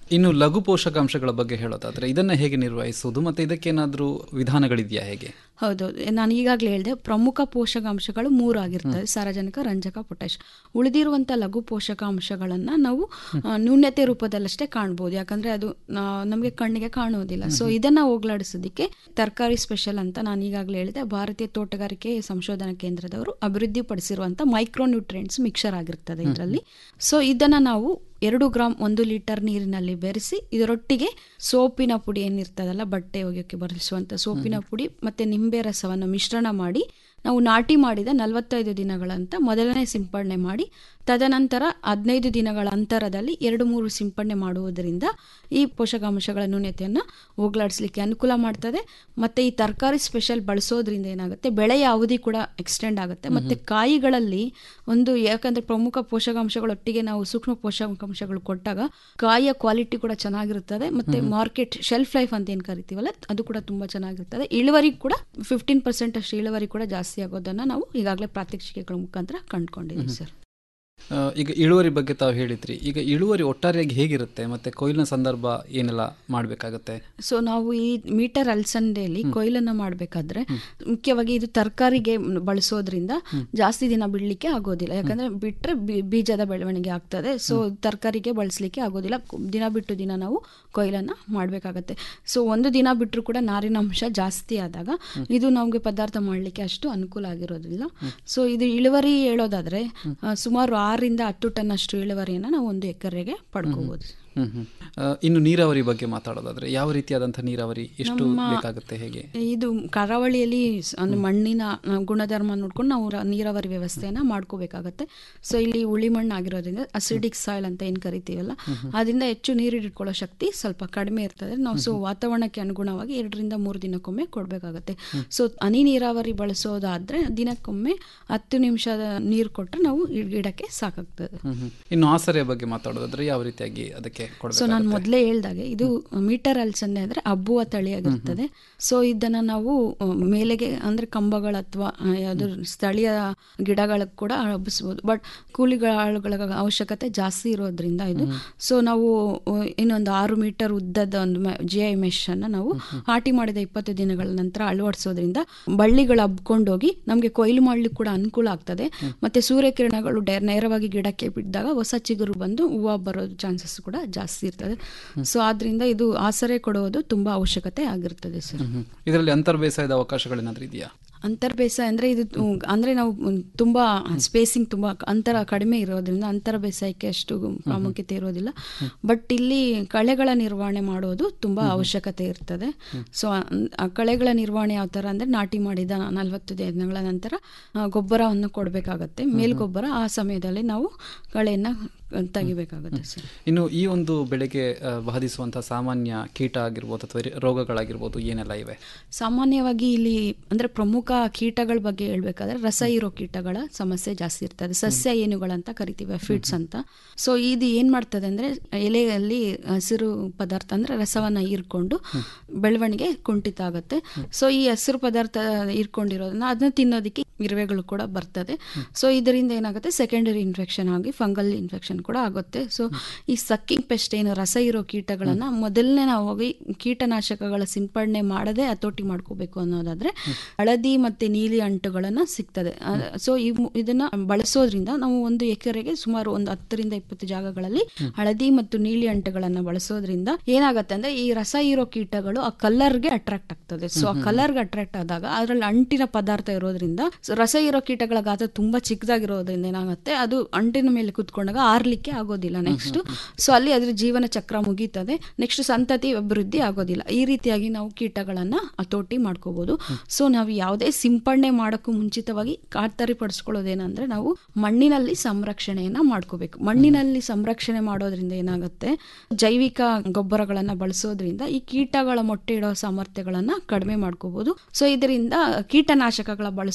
ಇನ್ನು ಲಘು ಪೋಷಕಾಂಶಗಳ ಬಗ್ಗೆ ಹೇಳೋದಾದ್ರೆ ಇದನ್ನ ಹೇಗೆ ನಿರ್ವಹಿಸುವುದು ಮತ್ತೆ ಇದಕ್ಕೇನಾದ್ರೂ ವಿಧಾನಗಳಿದೆಯಾ ಹೇಗೆ ಹೌದು ನಾನು ಈಗಾಗಲೇ ಹೇಳಿದೆ ಪ್ರಮುಖ ಪೋಷಕಾಂಶಗಳು ಮೂರು ಆಗಿರ್ತದೆ ಸಾರಜನಕ ರಂಜಕ ಪೊಟ್ಯಾಶ್ ಉಳಿದಿರುವಂಥ ಲಘು ಪೋಷಕಾಂಶಗಳನ್ನು ನಾವು ಆ, ನ್ಯೂನ್ಯತೆ ರೂಪದಲ್ಲಷ್ಟೇ ಕಾಣ್ಬೋದು ಯಾಕಂದ್ರೆ ಅದು ನಮಗೆ ಕಣ್ಣಿಗೆ ಕಾಣುವುದಿಲ್ಲ ಸೊ ಇದನ್ನ ಹೋಗ್ಲಾಡಿಸೋದಕ್ಕೆ ತರಕಾರಿ ಸ್ಪೆಷಲ್ ಅಂತ ನಾನು ಈಗಾಗಲೇ ಹೇಳಿದೆ ಭಾರತೀಯ ತೋಟಗಾರಿಕೆ ಸಂಶೋಧನಾ ಕೇಂದ್ರದವರು ಅಭಿವೃದ್ಧಿಪಡಿಸಿರುವಂಥ ಮೈಕ್ರೋ ನ್ಯೂಟ್ರಿಯೆಂಟ್ಸ್ ಮಿಕ್ಸರ್ ಆಗಿರ್ತದೆ ಇದರಲ್ಲಿ ಸೊ ಇದನ್ನ ನಾವು ಎರಡು ಗ್ರಾಮ್ ಒಂದು ಲೀಟರ್ ನೀರಿನಲ್ಲಿ ಬೆರೆಸಿ ಇದರೊಟ್ಟಿಗೆ ಸೋಪಿನ ಪುಡಿ ಏನಿರ್ತದಲ್ಲ ಬಟ್ಟೆ ಒಗೆಯೋಕ್ಕೆ ಬಳಸುವಂಥ ಸೋಪಿನ ಪುಡಿ ಮತ್ತು ನಿಂಬೆ ರಸವನ್ನು ಮಿಶ್ರಣ ಮಾಡಿ ನಾವು ನಾಟಿ ಮಾಡಿದ ನಲವತ್ತೈದು ದಿನಗಳಂತ ಮೊದಲನೇ ಸಿಂಪಡಣೆ ಮಾಡಿ ತದನಂತರ ಹದಿನೈದು ದಿನಗಳ ಅಂತರದಲ್ಲಿ ಎರಡು ಮೂರು ಸಿಂಪಡಣೆ ಮಾಡುವುದರಿಂದ ಈ ಪೋಷಕಾಂಶಗಳ ನ್ಯೂನತೆಯನ್ನು ಹೋಗ್ಲಾಡಿಸ್ಲಿಕ್ಕೆ ಅನುಕೂಲ ಮಾಡ್ತದೆ ಮತ್ತು ಈ ತರಕಾರಿ ಸ್ಪೆಷಲ್ ಬಳಸೋದ್ರಿಂದ ಏನಾಗುತ್ತೆ ಬೆಳೆಯ ಅವಧಿ ಕೂಡ ಎಕ್ಸ್ಟೆಂಡ್ ಆಗುತ್ತೆ ಮತ್ತು ಕಾಯಿಗಳಲ್ಲಿ ಒಂದು ಯಾಕಂದರೆ ಪ್ರಮುಖ ಪೋಷಕಾಂಶಗಳೊಟ್ಟಿಗೆ ನಾವು ಸೂಕ್ಷ್ಮ ಪೋಷಕಾಂಶಗಳು ಕೊಟ್ಟಾಗ ಕಾಯಿಯ ಕ್ವಾಲಿಟಿ ಕೂಡ ಚೆನ್ನಾಗಿರುತ್ತದೆ ಮತ್ತು ಮಾರ್ಕೆಟ್ ಶೆಲ್ಫ್ ಲೈಫ್ ಅಂತ ಏನು ಕರಿತೀವಲ್ಲ ಅದು ಕೂಡ ತುಂಬ ಚೆನ್ನಾಗಿರ್ತದೆ ಇಳುವರಿ ಕೂಡ ಫಿಫ್ಟೀನ್ ಪರ್ಸೆಂಟ್ ಅಷ್ಟು ಇಳುವರಿ ಕೂಡ ಜಾಸ್ತಿ ಆಗೋದನ್ನು ನಾವು ಈಗಾಗಲೇ ಪ್ರಾತ್ಯಕ್ಷಿಕೆಗಳ ಮುಖಾಂತರ ಕಂಡುಕೊಂಡಿದ್ದೀವಿ ಸರ್ ಆ, ಈಗ ಇಳುವರಿ ಬಗ್ಗೆ ತಾವು ಹೇಳಿದ್ರಿ ಈಗ ಇಳುವರಿ ಒಟ್ಟಾರೆಯಾಗಿ ಹೇಗಿರುತ್ತೆ ಮತ್ತೆ ಕೊಯ್ಲಿನ ಸಂದರ್ಭ ಏನೆಲ್ಲ ಮಾಡಬೇಕಾಗತ್ತೆ ಸೊ ನಾವು ಈ ಮೀಟರ್ ಅಲ್ಸಂದೆಯಲ್ಲಿ ಕೊಯ್ಲನ್ನ ಮಾಡಬೇಕಾದ್ರೆ ಮುಖ್ಯವಾಗಿ ಇದು ತರಕಾರಿಗೆ ಬಳಸೋದ್ರಿಂದ ಜಾಸ್ತಿ ದಿನ ಬಿಡಲಿಕ್ಕೆ ಆಗೋದಿಲ್ಲ ಯಾಕಂದ್ರೆ ಬಿಟ್ರೆ ಬಿ- ಬೀಜದ ಬೆಳವಣಿಗೆ ಆಗ್ತದೆ ಸೊ ತರಕಾರಿಗೆ ಬಳಸಲಿಕ್ಕೆ ಆಗೋದಿಲ್ಲ ಕು- ದಿನ ಬಿಟ್ಟು ದಿನ ನಾವು ಕೊಯ್ಲನ್ನ ಮಾಡಬೇಕಾಗತ್ತೆ ಸೊ ಒಂದು ದಿನ ಬಿಟ್ಟರು ಕೂಡ ನಾರಿನಾಂಶ ಜಾಸ್ತಿ ಆದಾಗ ಇದು ನಮಗೆ ಪದಾರ್ಥ ಮಾಡಲಿಕ್ಕೆ ಅಷ್ಟು ಅನುಕೂಲ ಆಗಿರೋದಿಲ್ಲ ಸೊ ಇದು ಇಳುವರಿ ಹೇಳೋದಾದ್ರೆ ಆ, ಸುಮಾರು ಆರರಿಂದ ಹತ್ತು ಟನ್ ಅಷ್ಟು ಇಳುವರಿಯನ್ನು ನಾವು ಒಂದು ಎಕರೆಗೆ ಪಡ್ಕೋಬಹುದು ಹ್ಮ್ ಹ್ಮ್. ಆ, ಇನ್ನು ನೀರಾವರಿ ಬಗ್ಗೆ ಮಾತಾಡೋದಾದ್ರೆ ಯಾವ ರೀತಿಯಾದಂತಹ ನೀರಾವರಿ ಎಷ್ಟು ನಮ್ಮ- ಬೇಕಾಗುತ್ತೆ ಹೇಗೆ ಇದು ಕರಾವಳಿಯಲ್ಲಿ ಸ್- ಅಂದ್ರೆ ಮಣ್ಣಿನ ಆ, ಗುಣಧರ್ಮ ನೋಡ್ಕೊಂಡು ನಾವು ರ- ನೀರಾವರಿ ವ್ಯವಸ್ಥೆಯನ್ನ ಮಾಡ್ಕೋಬೇಕಾಗತ್ತೆ ಸೊ ಇಲ್ಲಿ ಉಳಿ ಮಣ್ಣು ಆಗಿರೋದ್ರಿಂದ ಅಸಿಡಿಕ್ ಸಾಯಿಲ್ ಅಂತ ಏನು ಕರಿತೀವಲ್ಲ ಅದರಿಂದ ಹೆಚ್ಚು ನೀರು ಹಿಡ್ಕೊಳ್ಳೋ ಶಕ್ತಿ ಸ್ವಲ್ಪ ಕಡಿಮೆ ಇರ್ತದೆ ನಾವು ಸೊ ವಾತಾವರಣಕ್ಕೆ ಅನುಗುಣವಾಗಿ ಎರಡರಿಂದ ಮೂರು ದಿನಕ್ಕೊಮ್ಮೆ ಕೊಡಬೇಕಾಗತ್ತೆ ಸೊ ಹನಿ ನೀರಾವರಿ ಬಳಸೋದಾದ್ರೆ ದಿನಕ್ಕೊಮ್ಮೆ ಹತ್ತು ನಿಮಿಷದ ನೀರು ಕೊಟ್ಟರೆ ನಾವು ಈ ಗಿಡಕ್ಕೆ ಸಾಕಾಗ್ತದೆ ಹ್ಮ್ ಹ್ಮ್. ಇನ್ನು ಆಸರೆಯ ಬಗ್ಗೆ ಮಾತಾಡೋದಾದ್ರೆ ಯಾವ ರೀತಿಯಾಗಿ ಅದಕ್ಕೆ ಸೊ ನಾನು ಕೊಡಬೇಕು ಮೊದಲೇ ಹೇಳ್ದಾಗೆ ಇದು ಮೀಟರ್ ಅಲ್ಸಂದೆ ಅಂದ್ರೆ ಹಬ್ಬುವ ತಳಿಯಾಗಿರ್ತದೆ ಸೊ ಇದನ್ನ ನಾವು ಆ, ಮೇಲೆಗೆ ಅಂದ್ರೆ ಕಂಬಗಳ ಅಥವಾ ಯಾವ್ದು ಸ್ಥಳೀಯ ಗಿಡಗಳಿಗೆ ಕೂಡ ಹಬ್ಬಿಸ್ಬೋದು ಬಟ್ ಕೂಲಿಗಳ ಆಳುಗಳ ಅವಶ್ಯಕತೆ ಜಾಸ್ತಿ ಇರೋದ್ರಿಂದ ಇದು ಸೊ ನಾವು ಆ, ಇನ್ನೊಂದು ಆರು ಮೀಟರ್ ಉದ್ದದ ಒಂದು ಜಿ ಐ ಮೆಶ್ ಅನ್ನ ನಾವು ಆಟಿ ಮಾಡಿದ ಇಪ್ಪತ್ತು ದಿನಗಳ ನಂತರ ಅಳವಡಿಸೋದ್ರಿಂದ ಬಳ್ಳಿಗಳು ಹಬ್ಕೊಂಡೋಗಿ ನಮಗೆ ಕೊಯ್ಲು ಮಾಡ್ಲಿಕ್ಕೆ ಕೂಡ ಅನುಕೂಲ ಆಗ್ತದೆ ಮತ್ತೆ ಸೂರ್ಯಕಿರಣಗಳು ಡೇ- ನೇರವಾಗಿ ಗಿಡಕ್ಕೆ ಬಿದ್ದಾಗ ಹೊಸ ಚಿಗುರು ಬಂದು ಹೂವು ಬರೋ ಚಾನ್ಸಸ್ ಕೂಡ ಜಾಸ್ತಿ ಇರ್ತದೆ ಸೊ ಆದ್ರಿಂದ ಇದು ಆಸರೆ ಕೊಡೋದು ತುಂಬಾ ಅವಶ್ಯಕತೆ ಆಗಿರ್ತದೆ ಸರ್ ಇದರಲ್ಲಿ ಅಂತರ್ ಬೇಸಾಯದ ಅವಕಾಶಗಳೇನಾದ್ರೂ ಇದೆಯಾ ಅಂತರ್ ಬೇಸಾಯ ಅಂದ್ರೆ ಇದು ತು- ಅಂದ್ರೆ ನಾವು ಮ್, ತುಂಬಾ ಸ್ಪೇಸಿಂಗ್ ತುಂಬಾ ಅಂತರ ಕಡಿಮೆ ಇರೋದ್ರಿಂದ ಅಂತರ ಬೇಸಾಯಕ್ಕೆ ಅಷ್ಟು ಪ್ರಾಮುಖ್ಯತೆ ಇರೋದಿಲ್ಲ ಬಟ್ ಇಲ್ಲಿ ಕಳೆಗಳ ನಿರ್ವಹಣೆ ಮಾಡೋದು ತುಂಬಾ ಅವಶ್ಯಕತೆ ಇರ್ತದೆ ಸೊ ಆ ಕಳೆಗಳ ನಿರ್ವಹಣೆ ಯಾವ ತರ ಅಂದ್ರೆ ನಾಟಿ ಮಾಡಿದ ನಲವತ್ತು ದಿನಗಳ ನಂತರ ಆ, ಗೊಬ್ಬರವನ್ನು ಕೊಡಬೇಕಾಗತ್ತೆ ಮೇಲ್ಗೊಬ್ಬರ ಆ ಸಮಯದಲ್ಲಿ ನಾವು ಕಳೆಯನ್ನ ತೆಗಿಬೇಕಾಗತ್ತೆ ಸರ್ ಇನ್ನು ಈ ಒಂದು ಬೆಳೆಗೆ ಆ, ಬಾಧಿಸುವಂತಹ ಸಾಮಾನ್ಯ ಕೀಟ ಆಗಿರ್ಬೋದು ಅಥವಾ ರಿ- ರೋಗಗಳಾಗಿರ್ಬೋದು ಏನೆಲ್ಲ ಇವೆ ಸಾಮಾನ್ಯವಾಗಿ ಇಲ್ಲಿ ಅಂದ್ರೆ ಪ್ರಮುಖ ಕೀಟಗಳ ಬಗ್ಗೆ ಹೇಳ್ಬೇಕಾದ್ರೆ ರಸ ಇರೋ ಕೀಟಗಳ ಸಮಸ್ಯೆ ಜಾಸ್ತಿ ಇರ್ತದೆ ಸಸ್ಯ ಏನುಗಳಂತ ಕರಿತೀವಿ ಫಿಡ್ಸ್ ಅಂತ ಸೊ ಇದು ಏನ್ ಮಾಡ್ತದೆ ಅಂದ್ರೆ ಎಲೆಯಲ್ಲಿ ಹಸಿರು ಪದಾರ್ಥ ಅಂದ್ರೆ ರಸವನ್ನ ಹೀರ್ಕೊಂಡು ಬೆಳವಣಿಗೆ ಕುಂಠಿತ ಆಗುತ್ತೆ ಸೊ ಈ ಹಸಿರು ಪದಾರ್ಥ ಹೀರ್ಕೊಂಡಿರೋದನ್ನ ಅದನ್ನ ತಿನ್ನೋದಕ್ಕೆ ಇರುವೆಗಳು ಕೂಡ ಬರ್ತದೆ ಸೊ ಇದರಿಂದ ಏನಾಗುತ್ತೆ ಸೆಕೆಂಡರಿ ಇನ್ಫೆಕ್ಷನ್ ಆಗಿ ಫಂಗಲ್ ಇನ್ಫೆಕ್ಷನ್ ಕೂಡ ಆಗುತ್ತೆ ಸೊ ಈ ಸಕ್ಕಿಂಗ್ ಪೆಸ್ಟ್ ಏನು ರಸ ಇರೋ ಕೀಟಗಳನ್ನ ಮೊದಲನೇ ನಾವು ಹೋಗಿ ಕೀಟನಾಶಕಗಳ ಸಿಂಪಡಣೆ ಮಾಡದೆ ಹತೋಟಿ ಮಾಡ್ಕೋಬೇಕು ಅನ್ನೋದಾದ್ರೆ ಹಳದಿ ಮತ್ತೆ ನೀಲಿ ಅಂಟುಗಳನ್ನ ಸಿಗ್ತದೆ ಸೊ ಇದನ್ನ ಬಳಸೋದ್ರಿಂದ ನಾವು ಒಂದು ಎಕರೆಗೆ ಸುಮಾರು ಒಂದು ಹತ್ತರಿಂದ ಇಪ್ಪತ್ತು ಜಾಗಗಳಲ್ಲಿ ಹಳದಿ ಮತ್ತು ನೀಲಿ ಅಂಟುಗಳನ್ನ ಬಳಸೋದ್ರಿಂದ ಏನಾಗುತ್ತೆ ಅಂದ್ರೆ ಈ ರಸ ಇರೋ ಕೀಟಗಳು ಆ ಕಲರ್ಗೆ ಅಟ್ರಾಕ್ಟ್ ಆಗ್ತದೆ ಸೊ ಆ ಕಲರ್ಗೆ ಅಟ್ರಾಕ್ಟ್ ಆದಾಗ ಅದರಲ್ಲಿ ಅಂಟಿನ ಪದಾರ್ಥ ಇರೋದ್ರಿಂದ so ರಸ ಇರೋ ಕೀಟಗಳ ಗಾತ್ರ ತುಂಬಾ ಚಿಕ್ಕದಾಗಿರೋದ್ರಿಂದ ಏನಾಗುತ್ತೆ ಅದು ಅಂಟಿನ ಮೇಲೆ ಕುತ್ಕೊಂಡಾಗ ಆರ್ಲಿಕ್ಕೆ ಆಗೋದಿಲ್ಲ ನೆಕ್ಸ್ಟ್ ಸೊ ಅಲ್ಲಿ ಅದ್ರ ಜೀವನ ಚಕ್ರ ಮುಗೀತದೆ ನೆಕ್ಸ್ಟ್ ಸಂತತಿ ಅಭಿವೃದ್ಧಿ ಆಗೋದಿಲ್ಲ ಈ ರೀತಿಯಾಗಿ ನಾವು ಕೀಟಗಳನ್ನ ಹತೋಟಿ ಮಾಡ್ಕೋಬಹುದು ಸೊ ನಾವು ಯಾವುದೇ ಸಿಂಪಡಣೆ ಮಾಡೋಕ್ಕೂ ಮುಂಚಿತವಾಗಿ ಖಾತರಿ ಪಡಿಸ್ಕೊಳ್ಳೋದೇನಂದ್ರೆ ನಾವು ಮಣ್ಣಿನಲ್ಲಿ ಸಂರಕ್ಷಣೆಯನ್ನ ಮಾಡ್ಕೋಬೇಕು ಮಣ್ಣಿನಲ್ಲಿ ಸಂರಕ್ಷಣೆ ಮಾಡೋದ್ರಿಂದ ಏನಾಗುತ್ತೆ ಜೈವಿಕ ಗೊಬ್ಬರಗಳನ್ನ ಬಳಸೋದ್ರಿಂದ ಈ ಕೀಟಗಳ ಮೊಟ್ಟೆ ಇಡೋ ಸಾಮರ್ಥ್ಯಗಳನ್ನ ಕಡಿಮೆ ಮಾಡ್ಕೋಬಹುದು ಸೊ ಇದರಿಂದ ಕೀಟನಾಶಕಗಳ ಬಳಸೋದನ್ನ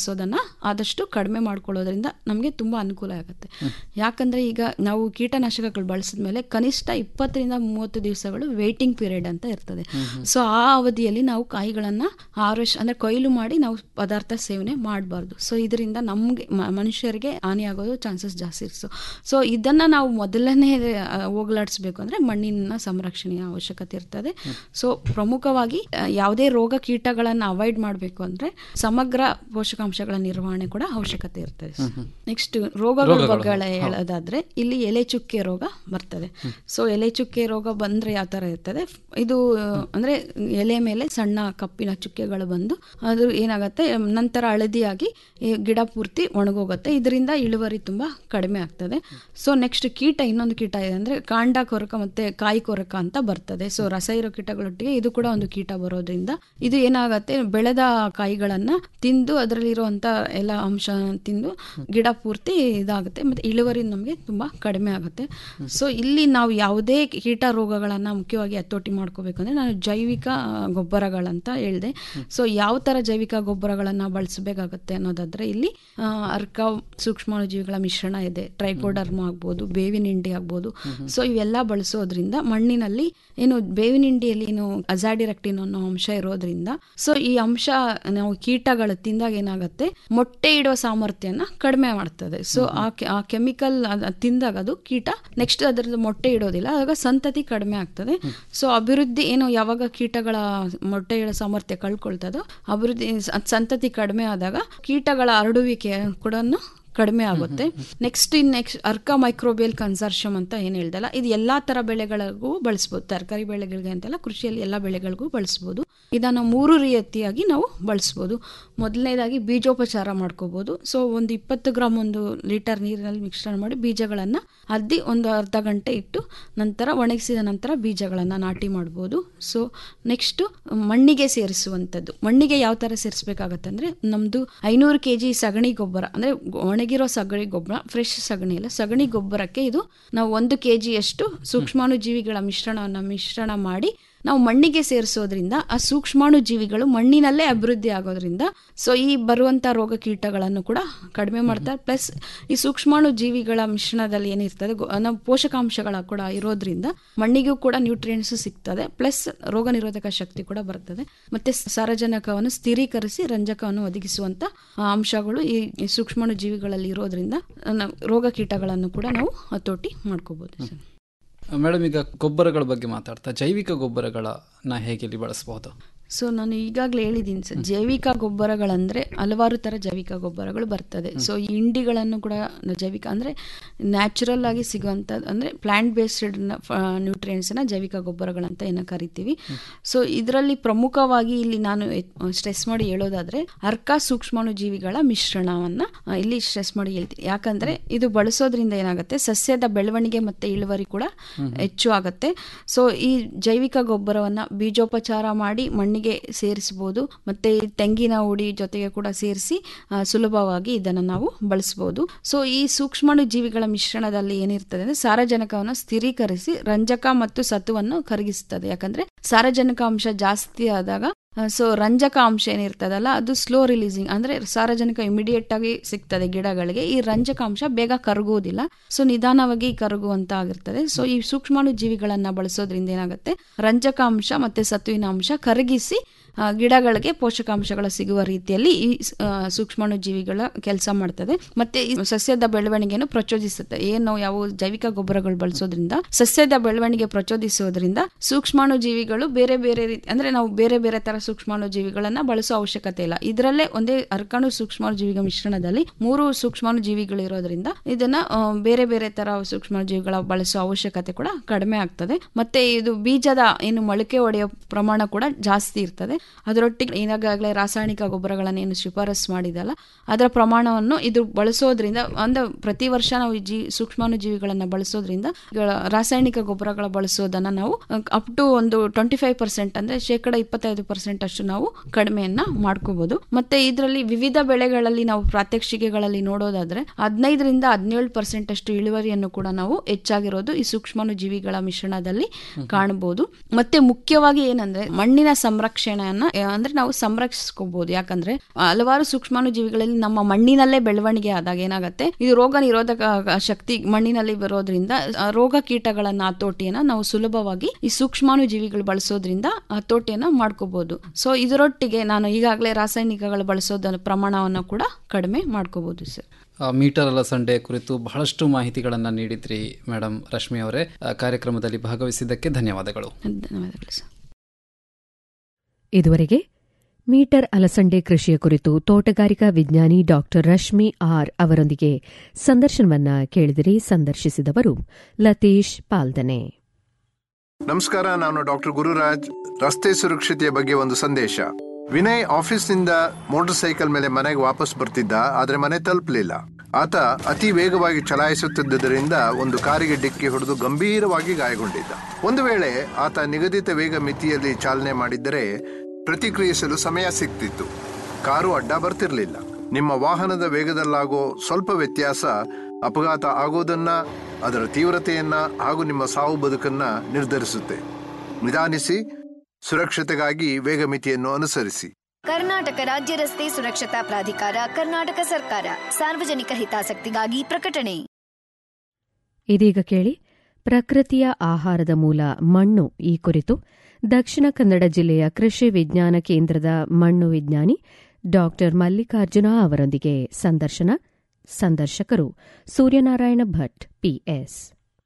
ಆದಷ್ಟು ಕಡಿಮೆ ಮಾಡ್ಕೊಳ್ಳೋದ್ರಿಂದ ನಮಗೆ ತುಂಬ ಅನುಕೂಲ ಆಗುತ್ತೆ ಯಾಕಂದರೆ ಈಗ ನಾವು ಕೀಟನಾಶಕಗಳು ಬಳಸಿದ ಮೇಲೆ ಕನಿಷ್ಠ ಇಪ್ಪತ್ತರಿಂದ ಮೂವತ್ತು ದಿವಸಗಳು ವೇಟಿಂಗ್ ಪೀರಿಯಡ್ ಅಂತ ಇರ್ತದೆ ಸೊ ಆ ಅವಧಿಯಲ್ಲಿ ನಾವು ಕಾಯಿಗಳನ್ನು ಹಾರ್ವೆಸ್ಟ್ ಅಂದರೆ ಕೊಯ್ಲು ಮಾಡಿ ನಾವು ಪದಾರ್ಥ ಸೇವನೆ ಮಾಡಬಾರ್ದು ಸೊ ಇದರಿಂದ ನಮಗೆ ಮನುಷ್ಯರಿಗೆ ಹಾನಿಯಾಗೋದು ಚಾನ್ಸಸ್ ಜಾಸ್ತಿ ಇರ್ತದೆ ಸೊ ಇದನ್ನು ನಾವು ಮೊದಲನೇ ಆ, ಹೋಗಲಾಡಿಸ್ಬೇಕು ಅಂದರೆ ಮಣ್ಣಿನ ಸಂರಕ್ಷಣೆಯ ಅವಶ್ಯಕತೆ ಇರ್ತದೆ ಸೊ ಪ್ರಮುಖವಾಗಿ ಆ, ಯಾವುದೇ ರೋಗ ಕೀಟಗಳನ್ನು ಅವಾಯ್ಡ್ ಮಾಡಬೇಕು ಅಂದರೆ ಸಮಗ್ರ ಪೋಷಕಾಂಶಗಳ ನಿರ್ವಹಣೆ ಕೂಡ ಅವಶ್ಯಕತೆ ಇರ್ತದೆ ನೆಕ್ಸ್ಟ್ ರೋಗಗಳ ರೋಗಗಳು, ಬಗ್ಗೆ ಹೌದು. ಹೇಳೋದಾದ್ರೆ ಇಲ್ಲಿ ಎಲೆ ಚುಕ್ಕೆ ರೋಗ ಬರ್ತದೆ ಸೊ ಎಲೆ ಚುಕ್ಕೆ ರೋಗ ಬಂದ್ರೆ ಯಾವ ತರ ಇರ್ತದೆ ಇದು ಆ, ಅಂದ್ರೆ ಎಲೆ ಮೇಲೆ ಸಣ್ಣ ಕಪ್ಪಿನ ಚುಕ್ಕೆಗಳು ಬಂದು ಅದು ಏನಾಗುತ್ತೆ ನಂತರ ಹಳದಿಯಾಗಿ ಈ ಗಿಡ ಪೂರ್ತಿ ಒಣಗೋಗುತ್ತೆ ಇದರಿಂದ ಇಳುವರಿ ತುಂಬಾ ಕಡಿಮೆ ಆಗ್ತದೆ ಸೊ ನೆಕ್ಸ್ಟ್ ಕೀಟ ಇನ್ನೊಂದು ಕೀಟ ಇದೆ ಅಂದ್ರೆ ಕಾಂಡ ಕೊರಕ ಮತ್ತೆ ಕಾಯಿ ಕೊರಕ ಅಂತ ಬರ್ತದೆ ಸೊ ರಸ ಇರೋ ಕೀಟಗಳೊಟ್ಟಿಗೆ ಇದು ಕೂಡ ಒಂದು ಕೀಟ ಬರೋದ್ರಿಂದ ಇದು ಏನಾಗತ್ತೆ ಬೆಳೆದ ಕಾಯಿಗಳನ್ನ ತಿಂದು ಅದರಲ್ಲಿರುವಂತ ಎಲ್ಲ ಅಂಶ ತಿಂದು ಗಿಡ ಪೂರ್ತಿ ಇದಾಗುತ್ತೆ ಮತ್ತೆ ಇಳುವರಿ ನಮಗೆ ತುಂಬಾ ಕಡಿಮೆ ಆಗುತ್ತೆ ಸೊ ಇಲ್ಲಿ ನಾವು ಯಾವುದೇ ಕೀಟ ರೋಗಗಳನ್ನ ಮುಖ್ಯವಾಗಿ ಹತೋಟಿ ಮಾಡ್ಕೋಬೇಕಂದ್ರೆ ನಾನು ಜೈವಿಕ ಗೊಬ್ಬರಗಳಂತ ಹೇಳಿದೆ ಸೊ ಯಾವ ತರ ಜೈವಿಕ ಗೊಬ್ಬರಗಳನ್ನ ಬಳಸಬೇಕಾಗತ್ತೆ ಅನ್ನೋದಾದ್ರೆ ಇಲ್ಲಿ ಆ, ಅರ್ಕ ಸೂಕ್ಷ್ಮಾಣುಜೀವಿಗಳ ಮಿಶ್ರಣ ಇದೆ ಟ್ರೈಕೋಡರ್ಮ ಆಗ್ಬೋದು ಬೇವಿನ ಹಿಂಡಿ ಆಗ್ಬೋದು ಸೊ ಇವೆಲ್ಲ ಬಳಸೋದ್ರಿಂದ ಮಣ್ಣಿನಲ್ಲಿ ಏನು ಬೇವಿನ ಹಿಂಡಿಯಲ್ಲಿ ಏನು ಅಜಾಡಿರೆಕ್ಟಿನ್ ಅನ್ನೋ ಅಂಶ ಇರೋದ್ರಿಂದ ಸೊ ಈ ಅಂಶ ನಾವು ಕೀಟಗಳು ತಿಂದಾಗ ಏನಾಗುತ್ತೆ ಮೊಟ್ಟೆ ಇಡುವ ಸಾಮರ್ಥ್ಯನ ಕಡಿಮೆ ಮಾಡ್ತದೆ ಸೊ ಆ ಕೆ- ಆ ಕೆಮಿಕಲ್ ತಿಂದಾಗ ಅದು ಕೀಟ ನೆಕ್ಸ್ಟ್ ಅದರದ್ದು ಮೊಟ್ಟೆ ಇಡೋದಿಲ್ಲ ಆಗ ಸಂತತಿ ಕಡಿಮೆ ಆಗ್ತದೆ ಸೊ ಅಭಿವೃದ್ಧಿ ಏನು ಯಾವಾಗ ಕೀಟಗಳ ಮೊಟ್ಟೆ ಇಡೋ ಸಾಮರ್ಥ್ಯ ಕಳ್ಕೊಳ್ತದೋ ಅಭಿವೃದ್ಧಿ ಸ- ಸಂತತಿ ಕಡಿಮೆ ಆದಾಗ ಕೀಟಗಳ ಹರಡುವಿಕೆ ಕೂಡ ಕಡಿಮೆ ಆಗುತ್ತೆ next in next Arka microbial consortium ಅಂತ ಏನು ಹೇಳ್ದಲ್ಲ ಇದು ಎಲ್ಲಾ ತರ ಬೆಳೆಗಳಿಗೂ ಬಳಸ್ಬೋದು ತರಕಾರಿ ಬೆಳೆಗಳಿಗೆ ಅಂತೆಲ್ಲ ಕೃಷಿಯಲ್ಲಿ ಎಲ್ಲ ಬೆಳೆಗಳಿಗೂ ಬಳಸ್ಬೋದು ಇದನ್ನು ಮೂರು ರೀತಿಯಾಗಿ ನಾವು ಬಳಸ್ಬೋದು ಮೊದಲನೇದಾಗಿ ಬೀಜೋಪಚಾರ ಮಾಡ್ಕೋಬೋದು ಸೊ ಒಂದು ಇಪ್ಪತ್ತು ಗ್ರಾಮ್ ಒಂದು ಲೀಟರ್ ನೀರಿನಲ್ಲಿ ಮಿಶ್ರಣ ಮಾಡಿ ಬೀಜಗಳನ್ನು ಅದ್ದಿ ಒಂದು ಅರ್ಧ ಗಂಟೆ ಇಟ್ಟು ನಂತರ ಒಣಗಿಸಿದ ನಂತರ ಬೀಜಗಳನ್ನು ನಾಟಿ ಮಾಡ್ಬೋದು ಸೊ ನೆಕ್ಸ್ಟ್ ಮಣ್ಣಿಗೆ ಸೇರಿಸುವಂಥದ್ದು ಮಣ್ಣಿಗೆ ಯಾವ ಥರ ಸೇರಿಸ್ಬೇಕಾಗತ್ತೆ ಅಂದರೆ ನಮ್ಮದು ಐನೂರು ಕೆ ಜಿ ಸಗಣಿ ಗೊಬ್ಬರ ಅಂದರೆ ಒಣಗಿರೋ ಸಗಣಿ ಗೊಬ್ಬರ ಫ್ರೆಶ್ ಸಗಣಿ ಇಲ್ಲ ಸಗಣಿ ಗೊಬ್ಬರಕ್ಕೆ ಇದು ನಾವು ಒಂದು ಕೆ ಜಿಯಷ್ಟು ಸೂಕ್ಷ್ಮಾಣುಜೀವಿಗಳ ಮಿಶ್ರಣವನ್ನು ಮಿಶ್ರಣ ಮಾಡಿ ನಾವು ಮಣ್ಣಿಗೆ ಸೇರಿಸೋದ್ರಿಂದ ಆ ಸೂಕ್ಷ್ಮಾಣು ಜೀವಿಗಳು ಮಣ್ಣಿನಲ್ಲೇ ಅಭಿವೃದ್ಧಿ ಆಗೋದ್ರಿಂದ ಸೊ ಈ ಬರುವಂಥ ರೋಗ ಕೀಟಗಳನ್ನು ಕೂಡ ಕಡಿಮೆ ಮಾಡ್ತಾರೆ ಪ್ಲಸ್ ಈ ಸೂಕ್ಷ್ಮಾಣು ಜೀವಿಗಳ ಮಿಶ್ರಣದಲ್ಲಿ ಏನಿರ್ತದೆ ಗೊ- ನಾವು ಪೋಷಕಾಂಶಗಳ ಕೂಡ ಇರೋದ್ರಿಂದ ಮಣ್ಣಿಗೂ ಕೂಡ ನ್ಯೂಟ್ರಿಯೆಂಟ್ಸ್ ಸಿಗ್ತದೆ ಪ್ಲಸ್ ರೋಗ ನಿರೋಧಕ ಶಕ್ತಿ ಕೂಡ ಬರ್ತದೆ ಮತ್ತೆ ಸಾರಜನಕವನ್ನು ಸ್ಥಿರೀಕರಿಸಿ ರಂಜಕವನ್ನು ಒದಗಿಸುವಂತ ಆ, ಅಂಶಗಳು ಈ ಈ ಸೂಕ್ಷ್ಮಾಣು ಜೀವಿಗಳಲ್ಲಿ ಇರೋದ್ರಿಂದ ಆ, ನಾವು ರೋಗ ಕೀಟಗಳನ್ನು ಕೂಡ ನಾವು ಹತೋಟಿ ಮಾಡ್ಕೋಬಹುದು ಸರ್ ಮೇಡಮ್ ಈಗ ಗೊಬ್ಬರಗಳ ಬಗ್ಗೆ ಮಾತಾಡ್ತಾ ಜೈವಿಕ ಗೊಬ್ಬರಗಳನ್ನ ಹೇಗೆ ಇಲ್ಲಿ ಬಳಸಬಹುದು ಸೊ ನಾನು ಈಗಾಗಲೇ ಹೇಳಿದ್ದೀನಿ ಸರ್ ಜೈವಿಕ ಗೊಬ್ಬರಗಳಂದ್ರೆ ಹಲವಾರು ಥರ ಜೈವಿಕ ಗೊಬ್ಬರಗಳು ಬರ್ತದೆ ಸೊ ಈ ಹಿಂಡಿಗಳನ್ನು ಕೂಡ ಜೈವಿಕ ಅಂದರೆ ನ್ಯಾಚುರಲ್ ಆಗಿ ಸಿಗುವಂಥದ್ದು ಅಂದರೆ ಪ್ಲಾಂಟ್ ಬೇಸ್ಡ್ ನ್ಯೂಟ್ರಿಯೆಂಟ್ಸ್ನ ಜೈವಿಕ ಗೊಬ್ಬರಗಳಂತ ಏನೋ ಕರಿತೀವಿ ಸೊ ಇದರಲ್ಲಿ ಪ್ರಮುಖವಾಗಿ ಇಲ್ಲಿ ನಾನು ಸ್ಟ್ರೆಸ್ ಮಾಡಿ ಹೇಳೋದಾದ್ರೆ ಅರ್ಕ ಸೂಕ್ಷ್ಮಾಣು ಜೀವಿಗಳ ಮಿಶ್ರಣವನ್ನು ಆ, ಇಲ್ಲಿ ಸ್ಟ್ರೆಸ್ ಮಾಡಿ ಹೇಳ್ತೀನಿ ಯಾಕಂದ್ರೆ ಇದು ಬಳಸೋದ್ರಿಂದ ಏನಾಗುತ್ತೆ ಸಸ್ಯದ ಬೆಳವಣಿಗೆ ಮತ್ತೆ ಇಳುವರಿ ಕೂಡ ಹೆಚ್ಚು ಆಗುತ್ತೆ ಸೊ ಈ ಜೈವಿಕ ಗೊಬ್ಬರವನ್ನ ಬೀಜೋಪಚಾರ ಮಾಡಿ ಮಣ್ಣಿಗೆ ಸೇರಿಸಬಹುದು ಮತ್ತೆ ಈ ತೆಂಗಿನ ಹುಡಿ ಜೊತೆಗೆ ಕೂಡ ಸೇರಿಸಿ ಆ, ಸುಲಭವಾಗಿ ಇದನ್ನು ನಾವು ಬಳಸಬಹುದು ಸೊ ಈ ಸೂಕ್ಷ್ಮಾಣು ಜೀವಿಗಳ ಮಿಶ್ರಣದಲ್ಲಿ ಏನಿರ್ತದೆ ಅಂದ್ರೆ ಸಾರಜನಕವನ್ನು ಸ್ಥಿರೀಕರಿಸಿ ರಂಜಕ ಮತ್ತು ಸತುವನ್ನು ಕರಗಿಸುತ್ತದೆ ಯಾಕಂದ್ರೆ ಸಾರಜನಕ ಅಂಶ ಜಾಸ್ತಿ ಆದಾಗ ಸೊ ರಂಜಕ ಅಂಶ ಏನಿರ್ತದಲ್ಲ ಅದು ಸ್ಲೋ ರಿಲೀಸಿಂಗ್ ಅಂದ್ರೆ ಸಾರಜನಕ ಇಮಿಡಿಯೇಟ್ ಆಗಿ ಸಿಗ್ತದೆ ಗಿಡಗಳಿಗೆ ಈ ರಂಜಕ ಅಂಶ ಬೇಗ ಕರಗುವುದಿಲ್ಲ ಸೊ ನಿಧಾನವಾಗಿ ಕರಗುವಂತ ಆಗಿರ್ತದೆ ಸೊ ಈ ಸೂಕ್ಷ್ಮಾಣು ಜೀವಿಗಳನ್ನ ಬಳಸೋದ್ರಿಂದ ಏನಾಗುತ್ತೆ ರಂಜಕ ಅಂಶ ಮತ್ತೆ ಸತುವಿನ ಅಂಶ ಕರಗಿಸಿ ಆ, ಗಿಡಗಳಿಗೆ ಪೋಷಕಾಂಶಗಳ ಸಿಗುವ ರೀತಿಯಲ್ಲಿ ಈ ಆ, ಸೂಕ್ಷ್ಮಾಣು ಜೀವಿಗಳ ಕೆಲಸ ಮಾಡ್ತದೆ ಮತ್ತೆ ಈ ಸಸ್ಯದ ಬೆಳವಣಿಗೆಯನ್ನು ಪ್ರಚೋದಿಸುತ್ತೆ ಏನು ಯಾವ ಜೈವಿಕ ಗೊಬ್ಬರಗಳು ಬಳಸೋದ್ರಿಂದ ಸಸ್ಯದ ಬೆಳವಣಿಗೆ ಪ್ರಚೋದಿಸೋದ್ರಿಂದ ಸೂಕ್ಷ್ಮಾಣು ಜೀವಿಗಳು ಬೇರೆ ಬೇರೆ ರೀತಿ ಅಂದ್ರೆ ನಾವು ಬೇರೆ ಬೇರೆ ತರ ಸೂಕ್ಷ್ಮಾಣು ಜೀವಿಗಳನ್ನ ಬಳಸೋ ಅವಶ್ಯಕತೆ ಇಲ್ಲ ಇದರಲ್ಲೇ ಒಂದೇ ಅರ್ಕಾಣು ಸೂಕ್ಷ್ಮಾಣು ಜೀವಿಗಳ ಮಿಶ್ರಣದಲ್ಲಿ ಮೂರು ಸೂಕ್ಷ್ಮಾಣು ಜೀವಿಗಳು ಇರೋದ್ರಿಂದ ಇದನ್ನ ಆ, ಬೇರೆ ಬೇರೆ ತರ ಸೂಕ್ಷ್ಮಾಣು ಜೀವಿಗಳ ಬಳಸೋ ಅವಶ್ಯಕತೆ ಕೂಡ ಕಡಿಮೆ ಆಗ್ತದೆ ಮತ್ತೆ ಇದು ಬೀಜದ ಏನು ಮೊಳಕೆ ಒಡೆಯೋ ಪ್ರಮಾಣ ಕೂಡ ಜಾಸ್ತಿ ಇರ್ತದೆ ಅದರೊಟ್ಟಿಗೆ ಈಗಾಗಲೇ ರಾಸಾಯನಿಕ ಗೊಬ್ಬರಗಳನ್ನು ಏನು ಶಿಫಾರಸ್ ಮಾಡಿದಲ್ಲ ಅದರ ಪ್ರಮಾಣವನ್ನು ಇದು ಬಳಸೋದ್ರಿಂದ ಅಂದ್ರೆ ಪ್ರತಿ ವರ್ಷ ನಾವು ಈ ಜೀ ಸೂಕ್ಷ್ಮಾಣು ಜೀವಿಗಳನ್ನ ಬಳಸೋದ್ರಿಂದ ಇವುಗಳ ರಾಸಾಯನಿಕ ಗೊಬ್ಬರಗಳ ಬಳಸೋದನ್ನ ನಾವು ಅಪ್ ಟು ಒಂದು ಟ್ವೆಂಟಿ ಫೈವ್ ಪರ್ಸೆಂಟ್ ಅಂದ್ರೆ ಶೇಕಡ ಇಪ್ಪತ್ತೈದು ಪರ್ಸೆಂಟ್ ಪರ್ಸೆಂಟ್ ಅಷ್ಟು ನಾವು ಕಡಿಮೆಯನ್ನ ಮಾಡ್ಕೋಬಹುದು ಮತ್ತೆ ಇದರಲ್ಲಿ ವಿವಿಧ ಬೆಳೆಗಳಲ್ಲಿ ನಾವು ಪ್ರಾತ್ಯಕ್ಷಿಕೆಗಳಲ್ಲಿ ನೋಡೋದಾದ್ರೆ ಹದಿನೈದರಿಂದ ಹದಿನೇಳು ಪರ್ಸೆಂಟ್ ಅಷ್ಟು ಇಳುವರಿಯನ್ನು ಕೂಡ ನಾವು ಹೆಚ್ಚಾಗಿರೋದು ಈ ಸೂಕ್ಷ್ಮಾಣು ಜೀವಿಗಳ ಮಿಶ್ರಣದಲ್ಲಿ ಕಾಣಬಹುದು ಮತ್ತೆ ಮುಖ್ಯವಾಗಿ ಏನಂದ್ರೆ ಮಣ್ಣಿನ ಸಂರಕ್ಷಣೆಯನ್ನ ಆ, ಅಂದ್ರೆ ನಾವು ಸಂರಕ್ಷಿಸ್ಕೋಬಹುದು ಯಾಕಂದ್ರೆ ಹಲವಾರು ಸೂಕ್ಷ್ಮಾಣು ಜೀವಿಗಳಲ್ಲಿ ನಮ್ಮ ಮಣ್ಣಿನಲ್ಲೇ ಬೆಳವಣಿಗೆ ಆದಾಗ ಏನಾಗುತ್ತೆ ಇದು ರೋಗ ನಿರೋಧಕ ಶಕ್ತಿ ಮಣ್ಣಿನಲ್ಲಿ ಬರೋದ್ರಿಂದ ಆ, ರೋಗ ಕೀಟಗಳನ್ನ ಹತೋಟಿಯನ್ನ ನಾವು ಸುಲಭವಾಗಿ ಈ ಸೂಕ್ಷ್ಮಾಣು ಜೀವಿಗಳು ಬಳಸೋದ್ರಿಂದ ಹತೋಟಿಯನ್ನ ಮಾಡ್ಕೋಬಹುದು ಸೊ ಇದರೊಟ್ಟಿಗೆ ನಾನು ಈಗಾಗಲೇ ರಾಸಾಯನಿಕಗಳು ಬಳಸೋದನ್ನ ಪ್ರಮಾಣವನ್ನು ಕೂಡ ಕಡಿಮೆ ಮಾಡ್ಕೋಬಹುದು ಸರ್ ಆ, ಮೀಟರ್ ಅಲಸಂಡೆ ಕುರಿತು ಬಹಳಷ್ಟು ಮಾಹಿತಿಗಳನ್ನು ನೀಡಿದ್ರಿ ಮೇಡಮ್ ರಶ್ಮಿ ಅವರೇ ಆ, ಕಾರ್ಯಕ್ರಮದಲ್ಲಿ ಭಾಗವಹಿಸಿದ್ದಕ್ಕೆ ಧನ್ಯವಾದಗಳು ಧನ್ಯವಾದಗಳು ಸರ್ ಇದುವರೆಗೆ ಮೀಟರ್ ಅಲಸಂಡೆ ಕೃಷಿಯ ಕುರಿತು ತೋಟಗಾರಿಕಾ ವಿಜ್ಞಾನಿ ಡಾಕ್ಟರ್ ರಶ್ಮಿ ಆರ್ ಅವರೊಂದಿಗೆ ಸಂದರ್ಶನವನ್ನ ಕೇಳಿದಿರಿ ಸಂದರ್ಶಿಸಿದವರು ಲತೀಶ್ ಪಾಲ್ದನೆ ನಮಸ್ಕಾರ ನಾನು ಡಾಕ್ಟರ್ ಗುರುರಾಜ್ ರಸ್ತೆ ಸುರಕ್ಷತೆಯ ಬಗ್ಗೆ ಒಂದು ಸಂದೇಶ ವಿನಯ್ ಆಫೀಸ್ನಿಂದ ಮೋಟಾರ್ ಸೈಕಲ್ ಮೇಲೆ ಮನೆಗೆ ವಾಪಸ್ ಬರ್ತಿದ್ದ ಆದ್ರೆ ಮನೆ ತಲುಪಲಿಲ್ಲ ಆತ ಅತಿ ವೇಗವಾಗಿ ಚಲಾಯಿಸುತ್ತಿದ್ದರಿಂದ ಒಂದು ಕಾರಿಗೆ ಡಿಕ್ಕಿ ಹೊಡೆದು ಗಂಭೀರವಾಗಿ ಗಾಯಗೊಂಡಿದ್ದ ಒಂದು ವೇಳೆ ಆತ ನಿಗದಿತ ವೇಗ ಮಿತಿಯಲ್ಲಿ ಚಾಲನೆ ಮಾಡಿದ್ದರೆ ಪ್ರತಿಕ್ರಿಯಿಸಲು ಸಮಯ ಸಿಗ್ತಿತ್ತು ಕಾರು ಅಡ್ಡ ಬರ್ತಿರ್ಲಿಲ್ಲ ನಿಮ್ಮ ವಾಹನದ ವೇಗದಲ್ಲಾಗೋ ಸ್ವಲ್ಪ ವ್ಯತ್ಯಾಸ ಅಪಘಾತ ಆಗೋದನ್ನ ಅದರ ತೀವ್ರತೆಯನ್ನ ಹಾಗೂ ನಿಮ್ಮ ಸಾವು ಬದುಕನ್ನ ನಿರ್ಧರಿಸುತ್ತೆ ನಿಧಾನಿಸಿ ಸುರಕ್ಷತೆಗಾಗಿ ವೇಗ ಮಿತಿಯನ್ನು ಅನುಸರಿಸಿ ಕರ್ನಾಟಕ ರಾಜ್ಯ ರಸ್ತೆ ಸುರಕ್ಷತಾ ಪ್ರಾಧಿಕಾರ ಕರ್ನಾಟಕ ಸರ್ಕಾರ ಸಾರ್ವಜನಿಕ ಹಿತಾಸಕ್ತಿಗಾಗಿ ಪ್ರಕಟಣೆ ಇದೀಗ ಕೇಳಿ ಪ್ರಕೃತಿಯ ಆಹಾರದ ಮೂಲ ಮಣ್ಣು ಈ ಕುರಿತು ದಕ್ಷಿಣ ಕನ್ನಡ ಜಿಲ್ಲೆಯ ಕೃಷಿ ವಿಜ್ಞಾನ ಕೇಂದ್ರದ ಮಣ್ಣು ವಿಜ್ಞಾನಿ ಡಾಕ್ಟರ್ ಮಲ್ಲಿಕಾರ್ಜುನ ಅವರೊಂದಿಗೆ ಸಂದರ್ಶನ ಸಂದರ್ಶಕರು ಸೂರ್ಯನಾರಾಯಣ ಭಟ್ ಪಿಎಸ್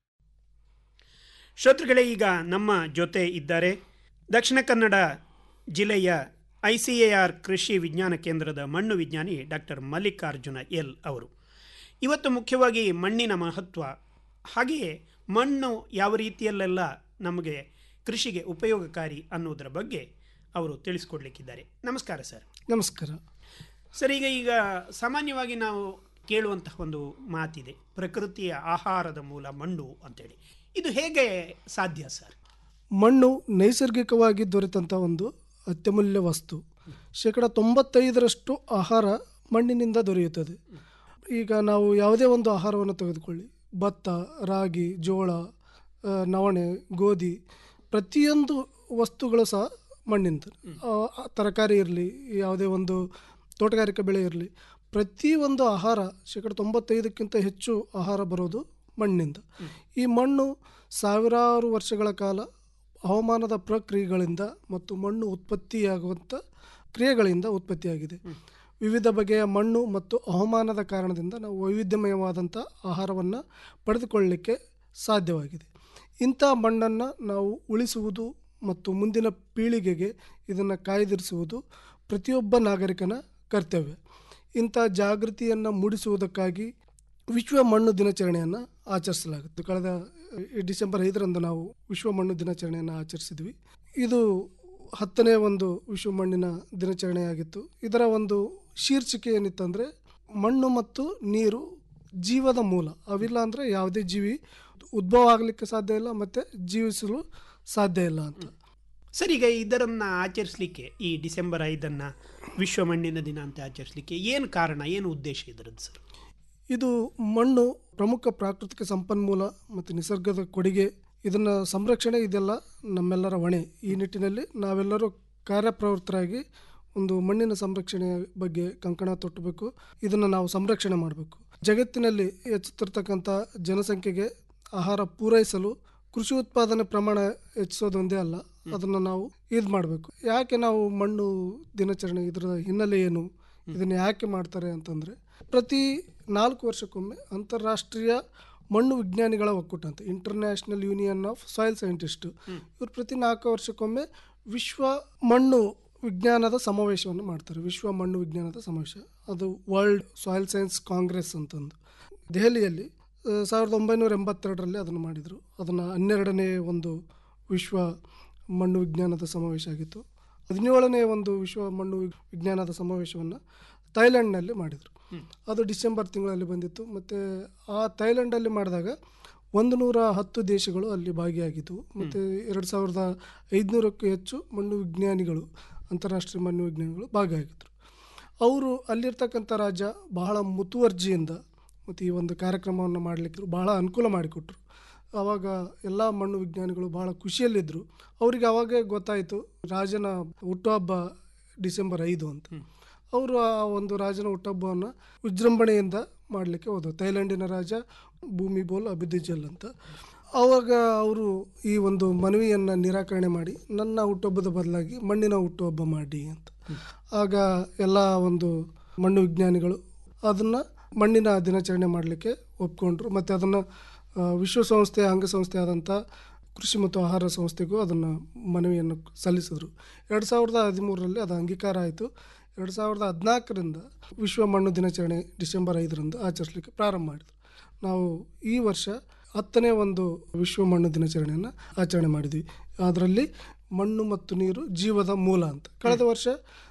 ಶ್ರೋತೃಗಳೇ ಈಗ ನಮ್ಮ ಜೊತೆ ಇದ್ದಾರೆ ದಕ್ಷಿಣ ಕನ್ನಡ ಜಿಲ್ಲೆಯ ಐ ಸಿ ಎ ಆರ್ ಕೃಷಿ ವಿಜ್ಞಾನ ಕೇಂದ್ರದ ಮಣ್ಣು ವಿಜ್ಞಾನಿ ಡಾಕ್ಟರ್ ಮಲ್ಲಿಕಾರ್ಜುನ ಎಲ್ ಅವರು ಇವತ್ತು ಮುಖ್ಯವಾಗಿ ಮಣ್ಣಿನ ಮಹತ್ವ ಹಾಗೆಯೇ ಮಣ್ಣು ಯಾವ ರೀತಿಯಲ್ಲೆಲ್ಲ ನಮಗೆ ಕೃಷಿಗೆ ಉಪಯೋಗಕಾರಿ ಅನ್ನೋದರ ಬಗ್ಗೆ ಅವರು ತಿಳಿಸ್ಕೊಡ್ಲಿಕ್ಕಿದ್ದಾರೆ ನಮಸ್ಕಾರ ಸರ್ ನಮಸ್ಕಾರ ಸರ್ ಈಗ ಈಗ ಸಾಮಾನ್ಯವಾಗಿ ನಾವು ಕೇಳುವಂತಹ ಒಂದು ಮಾತಿದೆ ಪ್ರಕೃತಿಯ ಆಹಾರದ ಮೂಲ ಮಣ್ಣು ಅಂತೇಳಿ ಇದು ಹೇಗೆ ಸಾಧ್ಯ ಸರ್ ಮಣ್ಣು ನೈಸರ್ಗಿಕವಾಗಿ ದೊರೆತಂಥ ಒಂದು ಅತ್ಯಮೂಲ್ಯ ವಸ್ತು ಶೇಕಡ ತೊಂಬತ್ತೈದರಷ್ಟು ಆಹಾರ ಮಣ್ಣಿನಿಂದ ದೊರೆಯುತ್ತದೆ ಈಗ ನಾವು ಯಾವುದೇ ಒಂದು ಆಹಾರವನ್ನು ತೆಗೆದುಕೊಳ್ಳಿ ಭತ್ತ ರಾಗಿ ಜೋಳ ಆ, ನವಣೆ ಗೋಧಿ ಪ್ರತಿಯೊಂದು ವಸ್ತುಗಳು ಸಹ ಮಣ್ಣಿಂದ ಆ, ತರಕಾರಿ ಇರಲಿ ಯಾವುದೇ ಒಂದು ತೋಟಗಾರಿಕೆ ಬೆಳೆ ಇರಲಿ ಪ್ರತಿಯೊಂದು ಆಹಾರ ಶೇಕಡ ತೊಂಬತ್ತೈದಕ್ಕಿಂತ ಹೆಚ್ಚು ಆಹಾರ ಬರೋದು ಮಣ್ಣಿಂದ ಈ ಮಣ್ಣು ಸಾವಿರಾರು ವರ್ಷಗಳ ಕಾಲ ಹವಾಮಾನದ ಪ್ರಕ್ರಿಯೆಗಳಿಂದ ಮತ್ತು ಮಣ್ಣು ಉತ್ಪತ್ತಿಯಾಗುವಂಥ ಕ್ರಿಯೆಗಳಿಂದ ಉತ್ಪತ್ತಿಯಾಗಿದೆ ವಿವಿಧ ಬಗೆಯ ಮಣ್ಣು ಮತ್ತು ಹವಾಮಾನದ ಕಾರಣದಿಂದ ನಾವು ವೈವಿಧ್ಯಮಯವಾದಂಥ ಆಹಾರವನ್ನು ಪಡೆದುಕೊಳ್ಳಲಿಕ್ಕೆ ಸಾಧ್ಯವಾಗಿದೆ ಇಂಥ ಮಣ್ಣನ್ನು ನಾವು ಉಳಿಸುವುದು ಮತ್ತು ಮುಂದಿನ ಪೀಳಿಗೆಗೆ ಇದನ್ನು ಕಾಯ್ದಿರಿಸುವುದು ಪ್ರತಿಯೊಬ್ಬ ನಾಗರಿಕನ ಕರ್ತವ್ಯ ಇಂಥ ಜಾಗೃತಿಯನ್ನು ಮೂಡಿಸುವುದಕ್ಕಾಗಿ ವಿಶ್ವ ಮಣ್ಣು ದಿನಾಚರಣೆಯನ್ನು ಆಚರಿಸಲಾಗುತ್ತೆ ಕಳೆದ ಈ ಡಿಸೆಂಬರ್ ಐದರಂದು ನಾವು ವಿಶ್ವ ಮಣ್ಣು ದಿನಾಚರಣೆಯನ್ನು ಆಚರಿಸಿದ್ವಿ ಇದು ಹತ್ತನೇ ಒಂದು ವಿಶ್ವ ಮಣ್ಣಿನ ದಿನಾಚರಣೆಯಾಗಿತ್ತು ಇದರ ಒಂದು ಶೀರ್ಷಿಕೆ ಏನಿತ್ತಂದರೆ ಮಣ್ಣು ಮತ್ತು ನೀರು ಜೀವದ ಮೂಲ ಅವಿಲ್ಲ ಅಂದರೆ ಯಾವುದೇ ಜೀವಿ ಉದ್ಭವ ಆಗಲಿಕ್ಕೆ ಸಾಧ್ಯ ಇಲ್ಲ ಮತ್ತು ಜೀವಿಸಲು ಸಾಧ್ಯ ಇಲ್ಲ ಅಂತ ಸರ್ ಈಗ ಇದರನ್ನು ಆಚರಿಸಲಿಕ್ಕೆ ಈ ಡಿಸೆಂಬರ್ ಐದನ್ನು ವಿಶ್ವ ಮಣ್ಣಿನ ದಿನ ಅಂತ ಆಚರಿಸಲಿಕ್ಕೆ ಏನು ಕಾರಣ ಏನು ಉದ್ದೇಶ ಇದರದ್ದು ಸರ್ ಇದು ಮಣ್ಣು ಪ್ರಮುಖ ಪ್ರಾಕೃತಿಕ ಸಂಪನ್ಮೂಲ ಮತ್ತು ನಿಸರ್ಗದ ಕೊಡುಗೆ ಇದನ್ನು ಸಂರಕ್ಷಣೆ ಇದೆಲ್ಲ ನಮ್ಮೆಲ್ಲರ ಹೊಣೆ ಈ ನಿಟ್ಟಿನಲ್ಲಿ ನಾವೆಲ್ಲರೂ ಕಾರ್ಯಪ್ರವೃತ್ತರಾಗಿ ಒಂದು ಮಣ್ಣಿನ ಸಂರಕ್ಷಣೆಯ ಬಗ್ಗೆ ಕಂಕಣ ತೊಟ್ಟಬೇಕು ಇದನ್ನು ನಾವು ಸಂರಕ್ಷಣೆ ಮಾಡಬೇಕು ಜಗತ್ತಿನಲ್ಲಿ ಹೆಚ್ಚುತ್ತಿರ್ತಕ್ಕಂಥ ಜನಸಂಖ್ಯೆಗೆ ಆಹಾರ ಪೂರೈಸಲು ಕೃಷಿ ಉತ್ಪಾದನೆ ಪ್ರಮಾಣ ಹೆಚ್ಚಿಸೋದೊಂದೇ ಅಲ್ಲ ಅದನ್ನು ನಾವು ಇದು ಮಾಡಬೇಕು ಯಾಕೆ ನಾವು ಮಣ್ಣು ದಿನಾಚರಣೆ ಇದರ ಹಿನ್ನೆಲೆ ಏನು ಇದನ್ನು ಯಾಕೆ ಮಾಡ್ತಾರೆ ಅಂತಂದರೆ ಪ್ರತಿ ನಾಲ್ಕು ವರ್ಷಕ್ಕೊಮ್ಮೆ ಅಂತಾರಾಷ್ಟ್ರೀಯ ಮಣ್ಣು ವಿಜ್ಞಾನಿಗಳ ಒಕ್ಕೂಟ ಅಂತ international union of soil scientist ಇವರು ಪ್ರತಿ ನಾಲ್ಕು ವರ್ಷಕ್ಕೊಮ್ಮೆ ವಿಶ್ವ ಮಣ್ಣು ವಿಜ್ಞಾನದ ಸಮಾವೇಶವನ್ನು ಮಾಡ್ತಾರೆ ವಿಶ್ವ ಮಣ್ಣು ವಿಜ್ಞಾನದ ಸಮಾವೇಶ ಅದು ವರ್ಲ್ಡ್ ಸಾಯಿಲ್ ಸೈನ್ಸ್ ಕಾಂಗ್ರೆಸ್ ಅಂತಂದು ದೆಹಲಿಯಲ್ಲಿ ಆ, ಸಾವಿರದ ಒಂಬೈನೂರ ಎಂಬತ್ತೆರಡರಲ್ಲಿ ಅದನ್ನು ಮಾಡಿದರು ಅದನ್ನು ಹನ್ನೆರಡನೇ ಒಂದು ವಿಶ್ವ ಮಣ್ಣು ವಿಜ್ಞಾನದ ಸಮಾವೇಶ ಆಗಿತ್ತು ಹದಿನೇಳನೇ ಒಂದು ವಿಶ್ವ ಮಣ್ಣು ವಿಜ್ಞಾನದ ಸಮಾವೇಶವನ್ನು ಥೈಲ್ಯಾಂಡ್ನಲ್ಲಿ ಮಾಡಿದರು ಅದು ಡಿಸೆಂಬರ್ ತಿಂಗಳಲ್ಲಿ ಬಂದಿತ್ತು ಮತ್ತು ಆ ಥೈಲ್ಯಾಂಡಲ್ಲಿ ಮಾಡಿದಾಗ ಒಂದು ನೂರ ಹತ್ತು ದೇಶಗಳು ಅಲ್ಲಿ ಭಾಗಿಯಾಗಿದ್ದವು ಮತ್ತು ಎರಡು ಸಾವಿರದ ಐದುನೂರಕ್ಕೂ ಹೆಚ್ಚು ಮಣ್ಣು ವಿಜ್ಞಾನಿಗಳು ಅಂತಾರಾಷ್ಟ್ರೀಯ ಮಣ್ಣು ವಿಜ್ಞಾನಿಗಳು ಭಾಗಿಯಾಗಿದ್ದರು ಅವರು ಅಲ್ಲಿರ್ತಕ್ಕಂಥ ರಾಜ ಬಹಳ ಮುತುವರ್ಜಿಯಿಂದ ಮತ್ತು ಈ ಒಂದು ಕಾರ್ಯಕ್ರಮವನ್ನು ಮಾಡಲಿಕ್ಕೆ ಬಹಳ ಅನುಕೂಲ ಮಾಡಿಕೊಟ್ರು ಆವಾಗ ಎಲ್ಲ ಮಣ್ಣು ವಿಜ್ಞಾನಿಗಳು ಬಹಳ ಖುಷಿಯಲ್ಲಿದ್ದರು ಅವರಿಗೆ ಆವಾಗೇ ಗೊತ್ತಾಯಿತು ರಾಜನ ಹುಟ್ಟುಹಬ್ಬ ಡಿಸೆಂಬರ್ ಐದು ಅಂತ ಅವರು ಆ ಒಂದು ರಾಜನ ಹುಟ್ಟುಹಬ್ಬವನ್ನು ವಿಜೃಂಭಣೆಯಿಂದ ಮಾಡಲಿಕ್ಕೆ ಹೋದರು ಥೈಲ್ಯಾಂಡಿನ ರಾಜ ಭೂಮಿ ಬೋಲ್ ಅಬಿದಿಜಲ್ ಅಂತ ಆವಾಗ ಅವರು ಈ ಒಂದು ಮನವಿಯನ್ನು ನಿರಾಕರಣೆ ಮಾಡಿ ನನ್ನ ಹುಟ್ಟುಹಬ್ಬದ ಬದಲಾಗಿ ಮಣ್ಣಿನ ಹುಟ್ಟುಹಬ್ಬ ಮಾಡಿ ಅಂತ ಆಗ ಎಲ್ಲ ಒಂದು ಮಣ್ಣು ವಿಜ್ಞಾನಿಗಳು ಅದನ್ನು ಮಣ್ಣಿನ ದಿನಾಚರಣೆ ಮಾಡಲಿಕ್ಕೆ ಒಪ್ಕೊಂಡ್ರು ಮತ್ತು ಅದನ್ನು ವಿಶ್ವಸಂಸ್ಥೆಯ ಅಂಗಸಂಸ್ಥೆ ಆದಂಥ ಕೃಷಿ ಮತ್ತು ಆಹಾರ ಸಂಸ್ಥೆಗೂ ಅದನ್ನು ಮನವಿಯನ್ನು ಸಲ್ಲಿಸಿದರು ಎರಡು ಸಾವಿರದ ಹದಿಮೂರರಲ್ಲಿ ಅದು ಅಂಗೀಕಾರ ಆಯಿತು ಎರಡು ಸಾವಿರದ ಹದಿನಾಲ್ಕರಿಂದ ವಿಶ್ವ ಮಣ್ಣು ದಿನಾಚರಣೆ ಡಿಸೆಂಬರ್ ಐದರಂದು ಆಚರಿಸಲಿಕ್ಕೆ ಪ್ರಾರಂಭ ಮಾಡಿದರು ನಾವು ಈ ವರ್ಷ ಹತ್ತನೇ ಒಂದು ವಿಶ್ವ ಮಣ್ಣು ದಿನಾಚರಣೆಯನ್ನು ಆಚರಣೆ ಮಾಡಿದ್ವಿ ಅದರಲ್ಲಿ ಮಣ್ಣು ಮತ್ತು ನೀರು ಜೀವದ ಮೂಲ ಅಂತ ಕಳೆದ ವರ್ಷ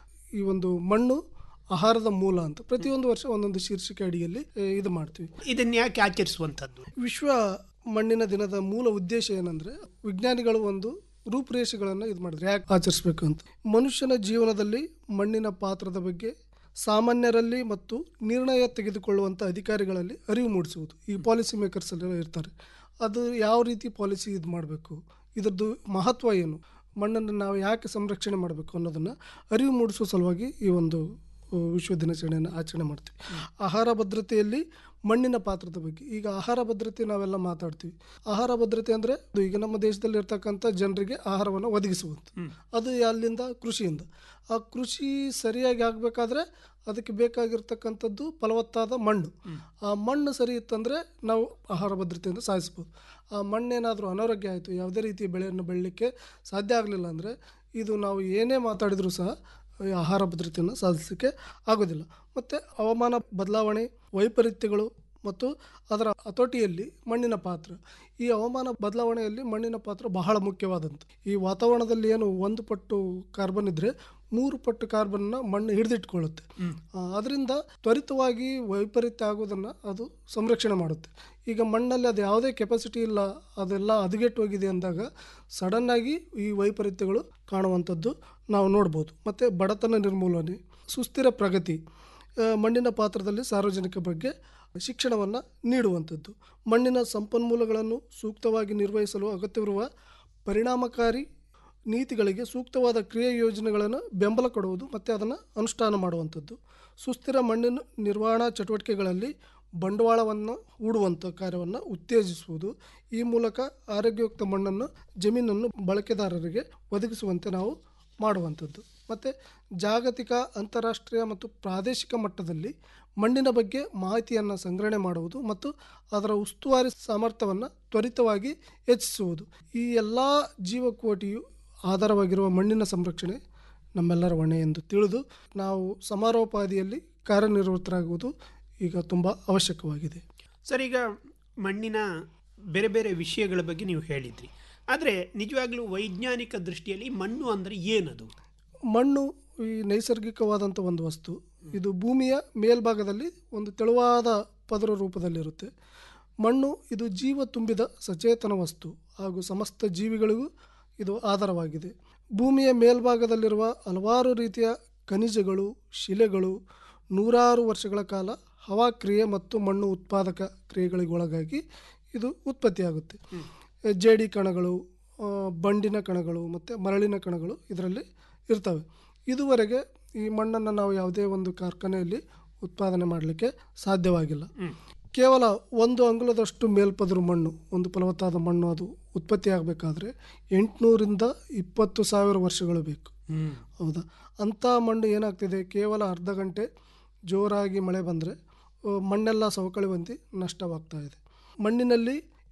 ಈ ಒಂದು ಮಣ್ಣು ಆಹಾರದ ಮೂಲ ಅಂತ ಪ್ರತಿಯೊಂದು ವರ್ಷ ಒಂದೊಂದು ಶೀರ್ಷಿಕೆ ಅಡಿಯಲ್ಲಿ ಏ, ಇದು ಮಾಡ್ತೀವಿ ಇದನ್ನ ಯಾಕೆ ಆಚರಿಸುವಂಥದ್ದು ವಿಶ್ವ ಮಣ್ಣಿನ ದಿನದ ಮೂಲ ಉದ್ದೇಶ ಏನಂದ್ರೆ ವಿಜ್ಞಾನಿಗಳು ಒಂದು ರೂಪುರೇಷೆಗಳನ್ನು ಇದು ಮಾಡಿದ್ರೆ ಯಾಕೆ ಆಚರಿಸಬೇಕು ಅಂತ ಮನುಷ್ಯನ ಜೀವನದಲ್ಲಿ ಮಣ್ಣಿನ ಪಾತ್ರದ ಬಗ್ಗೆ ಸಾಮಾನ್ಯರಲ್ಲಿ ಮತ್ತು ನಿರ್ಣಯ ತೆಗೆದುಕೊಳ್ಳುವಂಥ ಅಧಿಕಾರಿಗಳಲ್ಲಿ ಅರಿವು ಮೂಡಿಸುವುದು ಈ ಪಾಲಿಸಿ ಮೇಕರ್ಸ್ ಎಲ್ಲ ಇರ್ತಾರೆ ಅದು ಯಾವ ರೀತಿ ಪಾಲಿಸಿ ಇದು ಮಾಡಬೇಕು ಇದರದ್ದು ಮಹತ್ವ ಏನು ಮಣ್ಣನ್ನು ನಾವು ಯಾಕೆ ಸಂರಕ್ಷಣೆ ಮಾಡಬೇಕು ಅನ್ನೋದನ್ನು ಅರಿವು ಮೂಡಿಸುವ ಸಲುವಾಗಿ ಈ ಒಂದು ಆ, ವಿಶ್ವ ದಿನಾಚರಣೆಯನ್ನು ಆಚರಣೆ ಮಾಡ್ತೀವಿ ಆಹಾರ ಭದ್ರತೆಯಲ್ಲಿ ಮಣ್ಣಿನ ಪಾತ್ರದ ಬಗ್ಗೆ ಈಗ ಆಹಾರ ಭದ್ರತೆ ನಾವೆಲ್ಲ ಮಾತಾಡ್ತೀವಿ ಆಹಾರ ಭದ್ರತೆ ಅಂದರೆ ಈಗ ನಮ್ಮ ದೇಶದಲ್ಲಿ ಇರ್ತಕ್ಕಂಥ ಜನರಿಗೆ ಆಹಾರವನ್ನು ಒದಗಿಸುವುದು ಅದು ಅಲ್ಲಿಂದ ಕೃಷಿಯಿಂದ ಆ ಕೃಷಿ ಸರಿಯಾಗಿ ಆಗಬೇಕಾದ್ರೆ ಅದಕ್ಕೆ ಬೇಕಾಗಿರ್ತಕ್ಕಂಥದ್ದು ಫಲವತ್ತಾದ ಮಣ್ಣು ಆ ಮಣ್ಣು ಸರಿ ಇತ್ತಂದರೆ ನಾವು ಆಹಾರ ಭದ್ರತೆಯಿಂದ ಸಾಧಿಸ್ಬೋದು ಆ ಮಣ್ಣೇನಾದರೂ ಅನಾರೋಗ್ಯ ಆಯಿತು ಯಾವುದೇ ರೀತಿಯ ಬೆಳೆಯನ್ನು ಬೆಳಲಿಕ್ಕೆ ಸಾಧ್ಯ ಆಗಲಿಲ್ಲ ಅಂದರೆ ಇದು ನಾವು ಏನೇ ಮಾತಾಡಿದರೂ ಸಹ ಈ ಆಹಾರ ಭದ್ರತೆಯನ್ನು ಸಾಧಿಸಲಿಕ್ಕೆ ಆಗೋದಿಲ್ಲ ಮತ್ತು ಹವಾಮಾನ ಬದಲಾವಣೆ ವೈಪರೀತ್ಯಗಳು ಮತ್ತು ಅದರ ಹತೋಟಿಯಲ್ಲಿ ಮಣ್ಣಿನ ಪಾತ್ರ ಈ ಹವಾಮಾನ ಬದಲಾವಣೆಯಲ್ಲಿ ಮಣ್ಣಿನ ಪಾತ್ರ ಬಹಳ ಮುಖ್ಯವಾದಂಥ ಈ ವಾತಾವರಣದಲ್ಲಿ ಏನು ಒಂದು ಪಟ್ಟು ಕಾರ್ಬನ್ ಇದ್ದರೆ ಮೂರು ಪಟ್ಟು ಕಾರ್ಬನ್ನ ಮಣ್ಣು ಹಿಡಿದಿಟ್ಕೊಳ್ಳುತ್ತೆ ಅದರಿಂದ ತ್ವರಿತವಾಗಿ ವೈಪರೀತ್ಯ ಆಗೋದನ್ನು ಅದು ಸಂರಕ್ಷಣೆ ಮಾಡುತ್ತೆ ಈಗ ಮಣ್ಣಲ್ಲಿ ಅದು ಯಾವುದೇ ಕೆಪಾಸಿಟಿ ಇಲ್ಲ ಅದೆಲ್ಲ ಹದಗೆಟ್ಟು ಹೋಗಿದೆ ಅಂದಾಗ ಸಡನ್ನಾಗಿ ಈ ವೈಪರೀತ್ಯಗಳು ಕಾಣುವಂಥದ್ದು ನಾವು ನೋಡ್ಬೋದು ಮತ್ತು ಬಡತನ ನಿರ್ಮೂಲನೆ ಸುಸ್ಥಿರ ಪ್ರಗತಿ ಆ, ಮಣ್ಣಿನ ಪಾತ್ರದಲ್ಲಿ ಸಾರ್ವಜನಿಕ ಬಗ್ಗೆ ಶಿಕ್ಷಣವನ್ನು ನೀಡುವಂಥದ್ದು ಮಣ್ಣಿನ ಸಂಪನ್ಮೂಲಗಳನ್ನು ಸೂಕ್ತವಾಗಿ ನಿರ್ವಹಿಸಲು ಅಗತ್ಯವಿರುವ ಪರಿಣಾಮಕಾರಿ ನೀತಿಗಳಿಗೆ ಸೂಕ್ತವಾದ ಕ್ರಿಯೆ ಯೋಜನೆಗಳನ್ನು ಬೆಂಬಲ ಕೊಡುವುದು ಮತ್ತು ಅದನ್ನು ಅನುಷ್ಠಾನ ಮಾಡುವಂಥದ್ದು ಸುಸ್ಥಿರ ಮಣ್ಣಿನ ನಿರ್ವಹಣಾ ಚಟುವಟಿಕೆಗಳಲ್ಲಿ ಬಂಡವಾಳವನ್ನು ಹೂಡುವಂಥ ಕಾರ್ಯವನ್ನು ಉತ್ತೇಜಿಸುವುದು ಈ ಮೂಲಕ ಆರೋಗ್ಯಯುಕ್ತ ಮಣ್ಣನ್ನು ಜಮೀನನ್ನು ಬಳಕೆದಾರರಿಗೆ ಒದಗಿಸುವಂತೆ ನಾವು ಮಾಡುವಂಥದ್ದು ಮತ್ತು ಜಾಗತಿಕ ಅಂತಾರಾಷ್ಟ್ರೀಯ ಮತ್ತು ಪ್ರಾದೇಶಿಕ ಮಟ್ಟದಲ್ಲಿ ಮಣ್ಣಿನ ಬಗ್ಗೆ ಮಾಹಿತಿಯನ್ನು ಸಂಗ್ರಹಣೆ ಮಾಡುವುದು ಮತ್ತು ಅದರ ಉಸ್ತುವಾರಿ ಸಾಮರ್ಥ್ಯವನ್ನು ತ್ವರಿತವಾಗಿ ಹೆಚ್ಚಿಸುವುದು ಈ ಎಲ್ಲ ಜೀವಕೋಟಿಯು ಆಧಾರವಾಗಿರುವ ಮಣ್ಣಿನ ಸಂರಕ್ಷಣೆ ನಮ್ಮೆಲ್ಲರ ಹೊಣೆ ಎಂದು ತಿಳಿದು ನಾವು ಸಮಾರೋಪಾದಿಯಲ್ಲಿ ಕಾರ್ಯನಿರ್ವೃತ್ತರಾಗುವುದು ಈಗ ತುಂಬ ಅವಶ್ಯಕವಾಗಿದೆ ಸರ್ ಈಗ ಮಣ್ಣಿನ ಬೇರೆ ಬೇರೆ ವಿಷಯಗಳ ಬಗ್ಗೆ ನೀವು ಹೇಳಿದ್ರಿ ಆದರೆ ನಿಜವಾಗ್ಲೂ ವೈಜ್ಞಾನಿಕ ದೃಷ್ಟಿಯಲ್ಲಿ ಮಣ್ಣು ಅಂದರೆ ಏನದು ಮಣ್ಣು ಈ ನೈಸರ್ಗಿಕವಾದಂಥ ಒಂದು ವಸ್ತು ಇದು ಭೂಮಿಯ ಮೇಲ್ಭಾಗದಲ್ಲಿ ಒಂದು ತೆಳುವಾದ ಪದರ ರೂಪದಲ್ಲಿರುತ್ತೆ ಮಣ್ಣು ಇದು ಜೀವ ತುಂಬಿದ ಸಚೇತನ ವಸ್ತು ಹಾಗೂ ಸಮಸ್ತ ಜೀವಿಗಳಿಗೂ ಇದು ಆಧಾರವಾಗಿದೆ ಭೂಮಿಯ ಮೇಲ್ಭಾಗದಲ್ಲಿರುವ ಹಲವಾರು ರೀತಿಯ ಖನಿಜಗಳು ಶಿಲೆಗಳು ನೂರಾರು ವರ್ಷಗಳ ಕಾಲ ಹವಾಕ್ರಿಯೆ ಮತ್ತು ಮಣ್ಣು ಉತ್ಪಾದಕ ಕ್ರಿಯೆಗಳಿಗೆ ಒಳಗಾಗಿ ಇದು ಉತ್ಪತ್ತಿಯಾಗುತ್ತೆ ಜೇಡಿ ಕಣಗಳು ಆ, ಬಂಡಿನ ಕಣಗಳು ಮತ್ತು ಮರಳಿನ ಕಣಗಳು ಇದರಲ್ಲಿ ಇರ್ತವೆ ಇದುವರೆಗೆ ಈ ಮಣ್ಣನ್ನು ನಾವು ಯಾವುದೇ ಒಂದು ಕಾರ್ಖಾನೆಯಲ್ಲಿ ಉತ್ಪಾದನೆ ಮಾಡಲಿಕ್ಕೆ ಸಾಧ್ಯವಾಗಿಲ್ಲ ಕೇವಲ ಒಂದು ಅಂಗುಲದಷ್ಟು ಮೇಲ್ಪದರು ಮಣ್ಣು ಒಂದು ಫಲವತ್ತಾದ ಮಣ್ಣು ಅದು ಉತ್ಪತ್ತಿ ಆಗಬೇಕಾದ್ರೆ ಎಂಟುನೂರಿಂದ ಇಪ್ಪತ್ತು ಸಾವಿರ ವರ್ಷಗಳು ಬೇಕು ಹೌದಾ ಅಂಥ ಮಣ್ಣು ಏನಾಗ್ತಿದೆ ಕೇವಲ ಅರ್ಧ ಗಂಟೆ ಜೋರಾಗಿ ಮಳೆ ಬಂದರೆ ಮಣ್ಣೆಲ್ಲ ಸವಕಳಿ ಹೊಂದಿ ನಷ್ಟವಾಗ್ತಾ ಇದೆ ಮಣ್ಣಿನಲ್ಲಿ